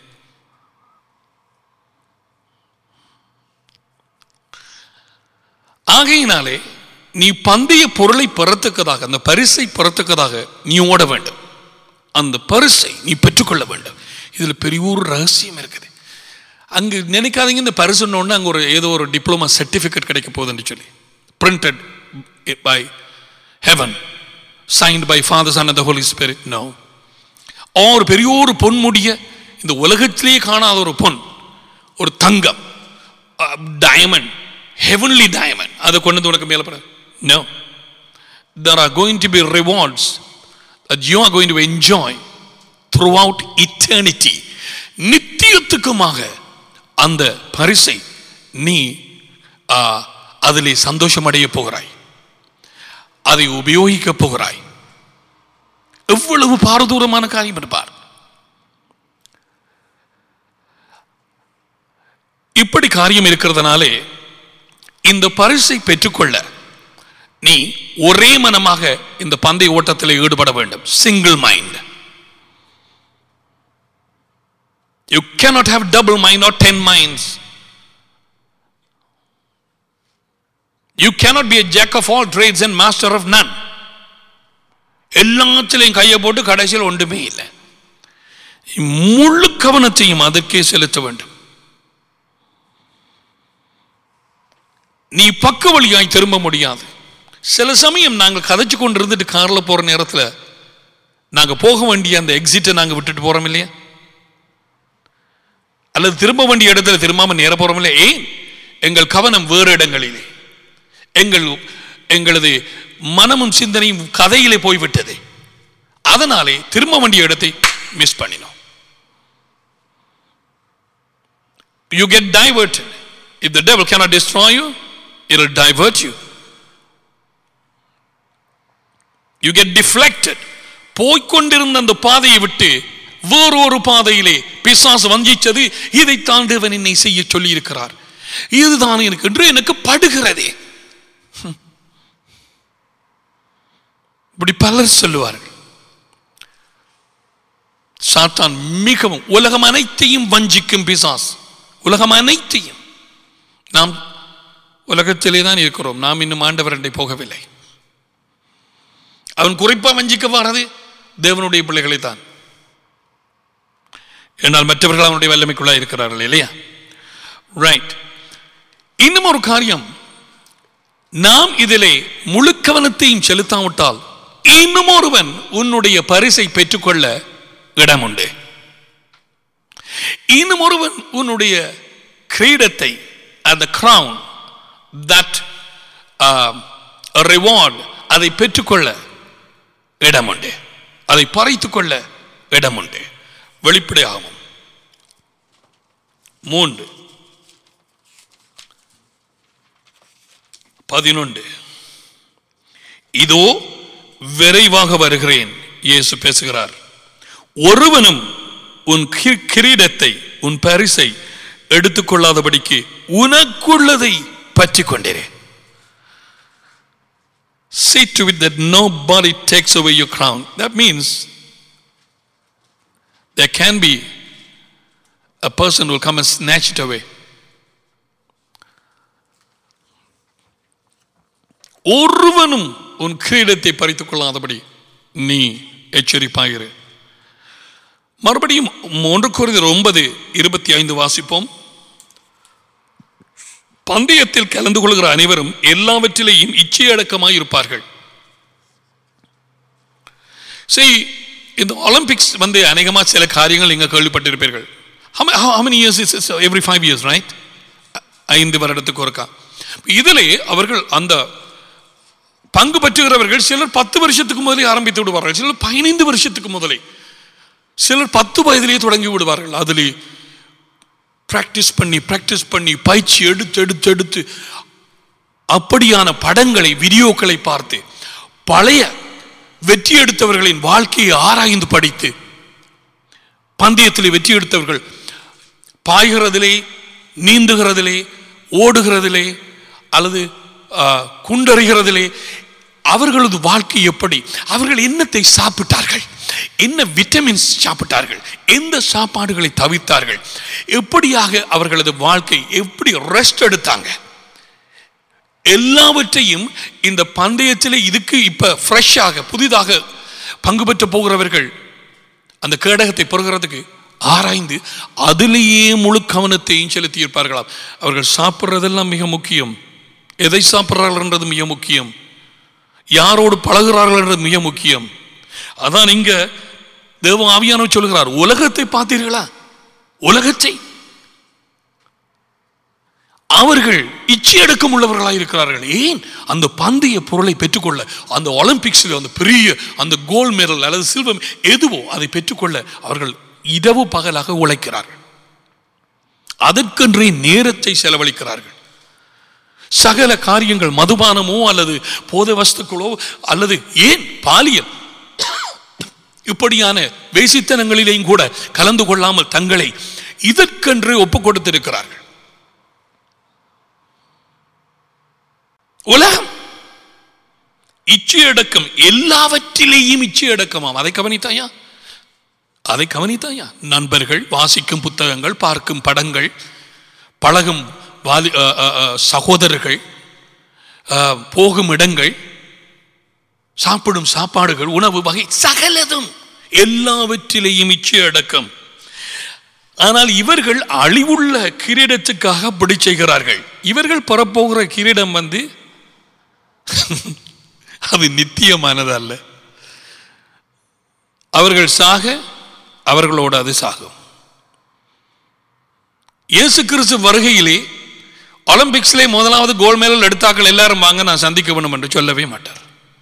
ஆகையினாலே நீ பந்தய பொருளை பெறத்தக்கதாக அந்த பரிசை பெறத்தக்கதாக நீ ஓட வேண்டும் அந்த பரிசை நீ பெற்றுக்கொள்ள வேண்டும் இதுல பெரிய ஒரு ரகசியம் இருக்குது அங்க நினைக்காதீங்க இந்த பரிசுன்னு ஒன்று அங்க ஒரு ஏதோ ஒரு டிப்ளமா சர்டிபிகேட் கிடைக்க போகுதுன்னு சொல்லி printed by heaven signed by Father Son அந்த ஹோலி ஸ்பிரிட் நோ ஒரு பெரிய ஒரு பொன்முடிய இந்த உலகத்திலேயே காணாத ஒரு பொன் ஒரு தங்கம் டயமண்ட் ஹெவன்லி டயமண்ட் அதை கொண்டு வந்து உனக்கு மேலே பட no there are going to be rewards that you are going to enjoy throughout eternity நித்தியத்துக்குமாக அந்த பரிசை நீ ஆ, அதிலே சந்தோஷம் அடைய போகிறாய் அதை உபயோகிக்க போகிறாய் எவ்வளவு பாரதூரமான காரியம் என்று பார் இப்படி காரியம் இருக்கிறதுனாலே இந்த பரிசை பெற்றுக்கொள்ள நீ ஒரே மனமாக இந்த பந்தய ஓட்டத்தில் ஈடுபட வேண்டும் single mind you cannot have double mind or ten minds you cannot be a jack of all trades and master of none எல்லாத்திலையும் கையை போட்டு கடைசியில் ஒன்றுமே இல்லை முழு கவனத்தையும் அதற்கே செலுத்த வேண்டும் நீ பக்க வழியாய் திரும்ப முடியாது சில சமயம் நாங்கள் கதைச்சு கொண்டு இருந்துட்டு கார்ல போற நேரத்தில் நாங்க போக வேண்டிய அந்த எக்ஸிட்டை நாங்க விட்டுட்டு போறோம் இல்லையா அல்லது திரும்ப வேண்டிய இடத்துல திரும்பாம நேர போறோம் இல்லையா ஏன் எங்கள் கவனம் வேறு இடங்களிலே எங்கள் எங்களது மனமும் சிந்தனையும் கதையிலே போய்விட்டது அதனாலே திரும்ப வேண்டிய இடத்தை மிஸ் பண்ணினோம் you get diverted. If the devil cannot destroy you, it'll divert you. You get deflected. போய்க்கொண்டிருந்த அந்த பாதையை விட்டு வேறொரு பாதையிலே பிசாசு வஞ்சிச்சது இதை தாண்டவன் என்னை செய்ய சொல்லி இருக்கிறார் இதுதான் எனக்கு என்று எனக்கு படுகிறதே ஹம். இப்படி பலர் சொல்லுவார்கள் சாத்தான் மிகவும் உலகம் அனைத்தையும் வஞ்சிக்கும் பிசாஸ் உலகம் அனைத்தையும் நாம் உலகத்திலே தான் இருக்கிறோம் நாம் இன்னும் ஆண்டவரண்டை போகவில்லை அவன் குறிப்பா வஞ்சிக்க வாரது தேவனுடைய பிள்ளைகளை தான் என்னால் மற்றவர்கள் அவனுடைய வல்லமைக்குள்ளாக இருக்கிறார்கள் இல்லையா ரைட் இன்னும் ஒரு காரியம் நாம் இதிலே முழு கவனத்தையும் செலுத்தாவிட்டால் இன்னும் ஒருவன் உன்னுடைய பரிசை பெற்றுக்கொள்ள இடம் உண்டு இன்னும் ஒருவன் உன்னுடைய கிரீடத்தை அந்த crown that uh, reward அதை பெற்றுக்கொள்ள இடம் உண்டு அதை பறைத்துக் கொள்ள இடம் உண்டு வெளிப்படையாகும் மூன்று பதினொன்று இதோ விரைவாக வருகிறேன் இயேசு பேசுகிறார் ஒருவனும் உன் கி- கிரீடத்தை உன் பரிசை எடுத்துக்கொள்ளாதபடிக்கு உனக்குள்ளதை பற்றி கொண்டிரு See to it that nobody takes away your crown. That means there can be a person who will come and snatch it away. ஒருவனும் உன் கிரீடத்தை பறித்துக் கொள்ளாதபடி நீ எச்சரிப்பாயிரு மறுபடியும் ஒன்று குறைந்தர் ஒன்பது இருபத்தி ஐந்து வாசிப்போம் பந்தயத்தில் கலந்து கொள்கிற அனைவரும் எல்லாவற்றிலேயும் இச்சையடக்கமாய் இருப்பார்கள் சரி இந்த ஒலிம்பிக்ஸ் வந்து அநேகமா சில காரியங்கள் நீங்க கேள்விப்பட்டிருப்பீர்கள் How ma- how- how many years is this? Every five years, right? ஐந்து வருடத்துக்கு ஒருக்கா இதிலே அவர்கள் அந்த பங்கு பெற்றுகிறவர்கள் சிலர் பத்து வருஷத்துக்கு முதலே ஆரம்பித்து விடுவார்கள் சிலர் பதினைந்து வருஷத்துக்கு முதலே சிலர் பத்து வயதிலேயே தொடங்கி விடுவார்கள் அதிலே பிராக்டிஸ் பண்ணி பிராக்டிஸ் பண்ணி பயிற்சி எடுத்து எடுத்து எடுத்து அப்படியான படங்களை வீடியோக்களை பார்த்து பழைய வெற்றி எடுத்தவர்களின் வாழ்க்கையை ஆராய்ந்து படித்து பந்தயத்தில் வெற்றி எடுத்தவர்கள் பாய்கிறதிலே நீந்துகிறதிலே ஓடுகிறதிலே அல்லது ஆ, குண்டறிகிறதிலே அவர்களது வாழ்க்கை எப்படி அவர்கள் என்னத்தை சாப்பிட்டார்கள் என்ன விட்டமின்ஸ் சாப்பிட்டார்கள் எந்த சாப்பாடுகளை தவிர்த்தார்கள் எப்படியாக அவர்களது வாழ்க்கை எப்படி ரெஸ்ட் எடுத்தாங்க எல்லாவற்றையும் இந்த பந்தயத்தில் இதுக்கு இப்ப ஃப்ரெஷ்ஷாக புதிதாக பங்கு பெற்ற போகிறவர்கள் அந்த கேடகத்தை பெறுகிறதுக்கு ஆராய்ந்து அதிலேயே முழு கவனத்தையும் செலுத்தி இருப்பார்களாம் அவர்கள் சாப்பிட்றதெல்லாம் மிக முக்கியம் எதை சாப்பிட்றார்கள் என்றது மிக முக்கியம் யாரோடு பழகுறார்கள் என்றது மிக முக்கியம் அதான் இங்க தேவ ஆவியானவர் சொல்கிறார் உலகத்தை பார்த்தீர்களா உலகத்தை அவர்கள் இச்சையடக்கம் உள்ளவர்களாக இருக்கிறார்கள் ஏன் அந்த பந்தய பொருளை பெற்றுக்கொள்ள அந்த ஒலிம்பிக்ஸில் அந்த பெரிய அந்த கோல்ட் மெடல் அல்லது சில்வம் எதுவோ அதை பெற்றுக்கொள்ள அவர்கள் இரவு பகலாக உழைக்கிறார்கள் அதற்கென்றே நேரத்தை செலவழிக்கிறார்கள் சகல காரியங்கள் மதுபானமோ அல்லது போதை வஸ்துக்களோ அல்லது ஏன் பாலியல் இப்படியான வேசித்தனங்களிலேயும் கூட கலந்து கொள்ளாமல் தங்களை இதற்கென்று ஒப்புக் கொடுத்திருக்கிறார்கள் உலகம் இச்சையடக்கம் எல்லாவற்றிலேயும் இச்சையடக்கமாம் அதை கவனித்தாயா அதை கவனித்தாயா நண்பர்கள் வாசிக்கும் புத்தகங்கள் பார்க்கும் படங்கள் பழகும் வாலி அ, அ, அ, சகோதரர்கள் அ, போகும் இடங்கள் சாப்பிடும் சாப்பாடுகள் உணவு வகை சகலதும் எல்லாவற்றிலேயும் இச்சையடக்கம் ஆனால் இவர்கள் அழிவுள்ள கிரீடத்துக்காக அப்படி செய்கிறார்கள் இவர்கள் பெறப்போகிற கிரீடம் வந்து அது நித்தியமானது அல்ல அவர்கள் சாக அவர்களோடு அது சாகும் இயேசு கிறிஸ்து வருகையிலே ஒலிம்பிக்ஸ்லே முதலாவது கோல்ட் மெடல் எடுத்தாக்கள் எல்லாரும் வாங்க நான் சந்திக்க வேணும் என்று சொல்லவே மாட்டார்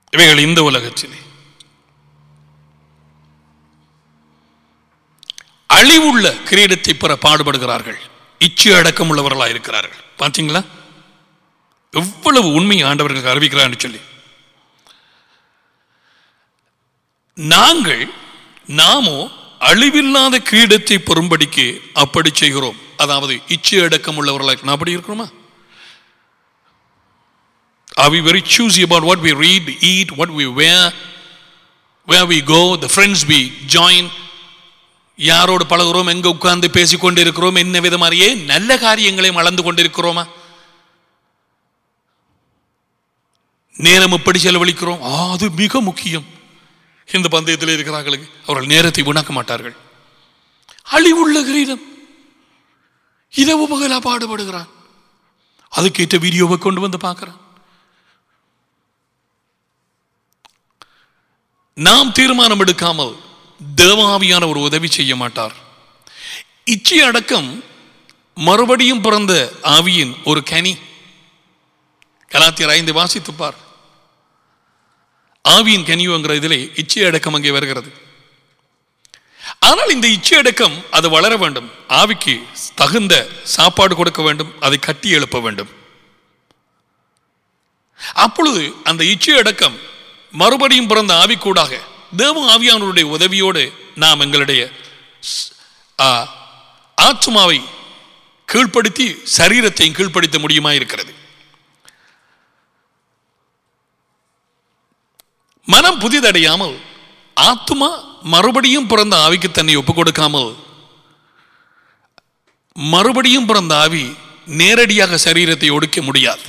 இவைகள் இந்த உலகத்திலே அழிவுள்ள கிரீடத்தை பெற பாடுபடுகிறார்கள் இச்சை அடக்கம் உள்ளவர்களாக இருக்கிறார்கள் பார்த்தீங்களா எவ்வளவு உண்மை ஆண்டவர்களுக்கு அறிவிக்கிறான்னு சொல்லி நாங்கள் நாமோ அழிவில்லாத கிரீடத்தை பெறும்படிக்கு அப்படி செய்கிறோம் அதாவது இச்சை அடக்கம் உள்ளவர்களாக நான் அப்படி இருக்கிறோமா Are we very choosy about what we read, eat, what we wear, where we go, the friends we join? யாரோடு பழகுறோம் எங்க உட்கார்ந்து பேசிக் கொண்டிருக்கிறோம் என்ன விதமாரியே நல்ல காரியங்களையும் அளந்து கொண்டிருக்கிறோமா நேரம் எப்படி செலவழிக்கிறோம் ஆ, அது மிக முக்கியம் இந்த பந்தயத்தில் இருக்கிறார்களுக்கு அவர்கள் நேரத்தை வீணாக்க மாட்டார்கள் அழிவுள்ள கிரீடம் இரவு பகலா பாடுபடுகிறான் அதுக்கேற்ற வீடியோவை கொண்டு வந்து பார்க்கிறான் நாம் தீர்மானம் எடுக்காமல் தேவாவியான ஒரு உதவி செய்ய மாட்டார் இச்சை அடக்கம் மறுபடியும் பிறந்த ஆவியின் ஒரு கனி கலாத்தியர் ஐந்து வாசித்துப்பார் ஆவியின் கனியுங்கிற இதிலே இச்சை அடக்கம் அங்கே வருகிறது ஆனால் இந்த இச்சை அடக்கம் அது வளர வேண்டும் ஆவிக்கு தகுந்த சாப்பாடு கொடுக்க வேண்டும் அதை கட்டி எழுப்ப வேண்டும் அப்பொழுது அந்த இச்சை அடக்கம் மறுபடியும் பிறந்த ஆவிக்கூடாக தேவ ஆவியானவருடைய உதவியோடு நாம் எங்களுடைய ஸ்- ஆ, ஆத்மாவை கீழ்ப்படுத்தி சரீரத்தையும் கீழ்ப்படுத்த முடியுமா இருக்கிறது மனம் புதிதடையாமல் ஆத்மா மறுபடியும் பிறந்த ஆவிக்கு தன்னை ஒப்புக் கொடுக்காமல் மறுபடியும் பிறந்த ஆவி நேரடியாக சரீரத்தை ஒடுக்க முடியாது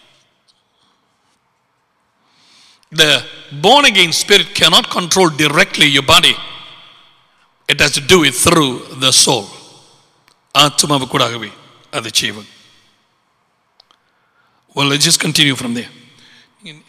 the born again spirit cannot control directly your body. It has to do it through the soul. ஆத்மாவு கூடாகவே அது செய்வது Well, let's just continue from there.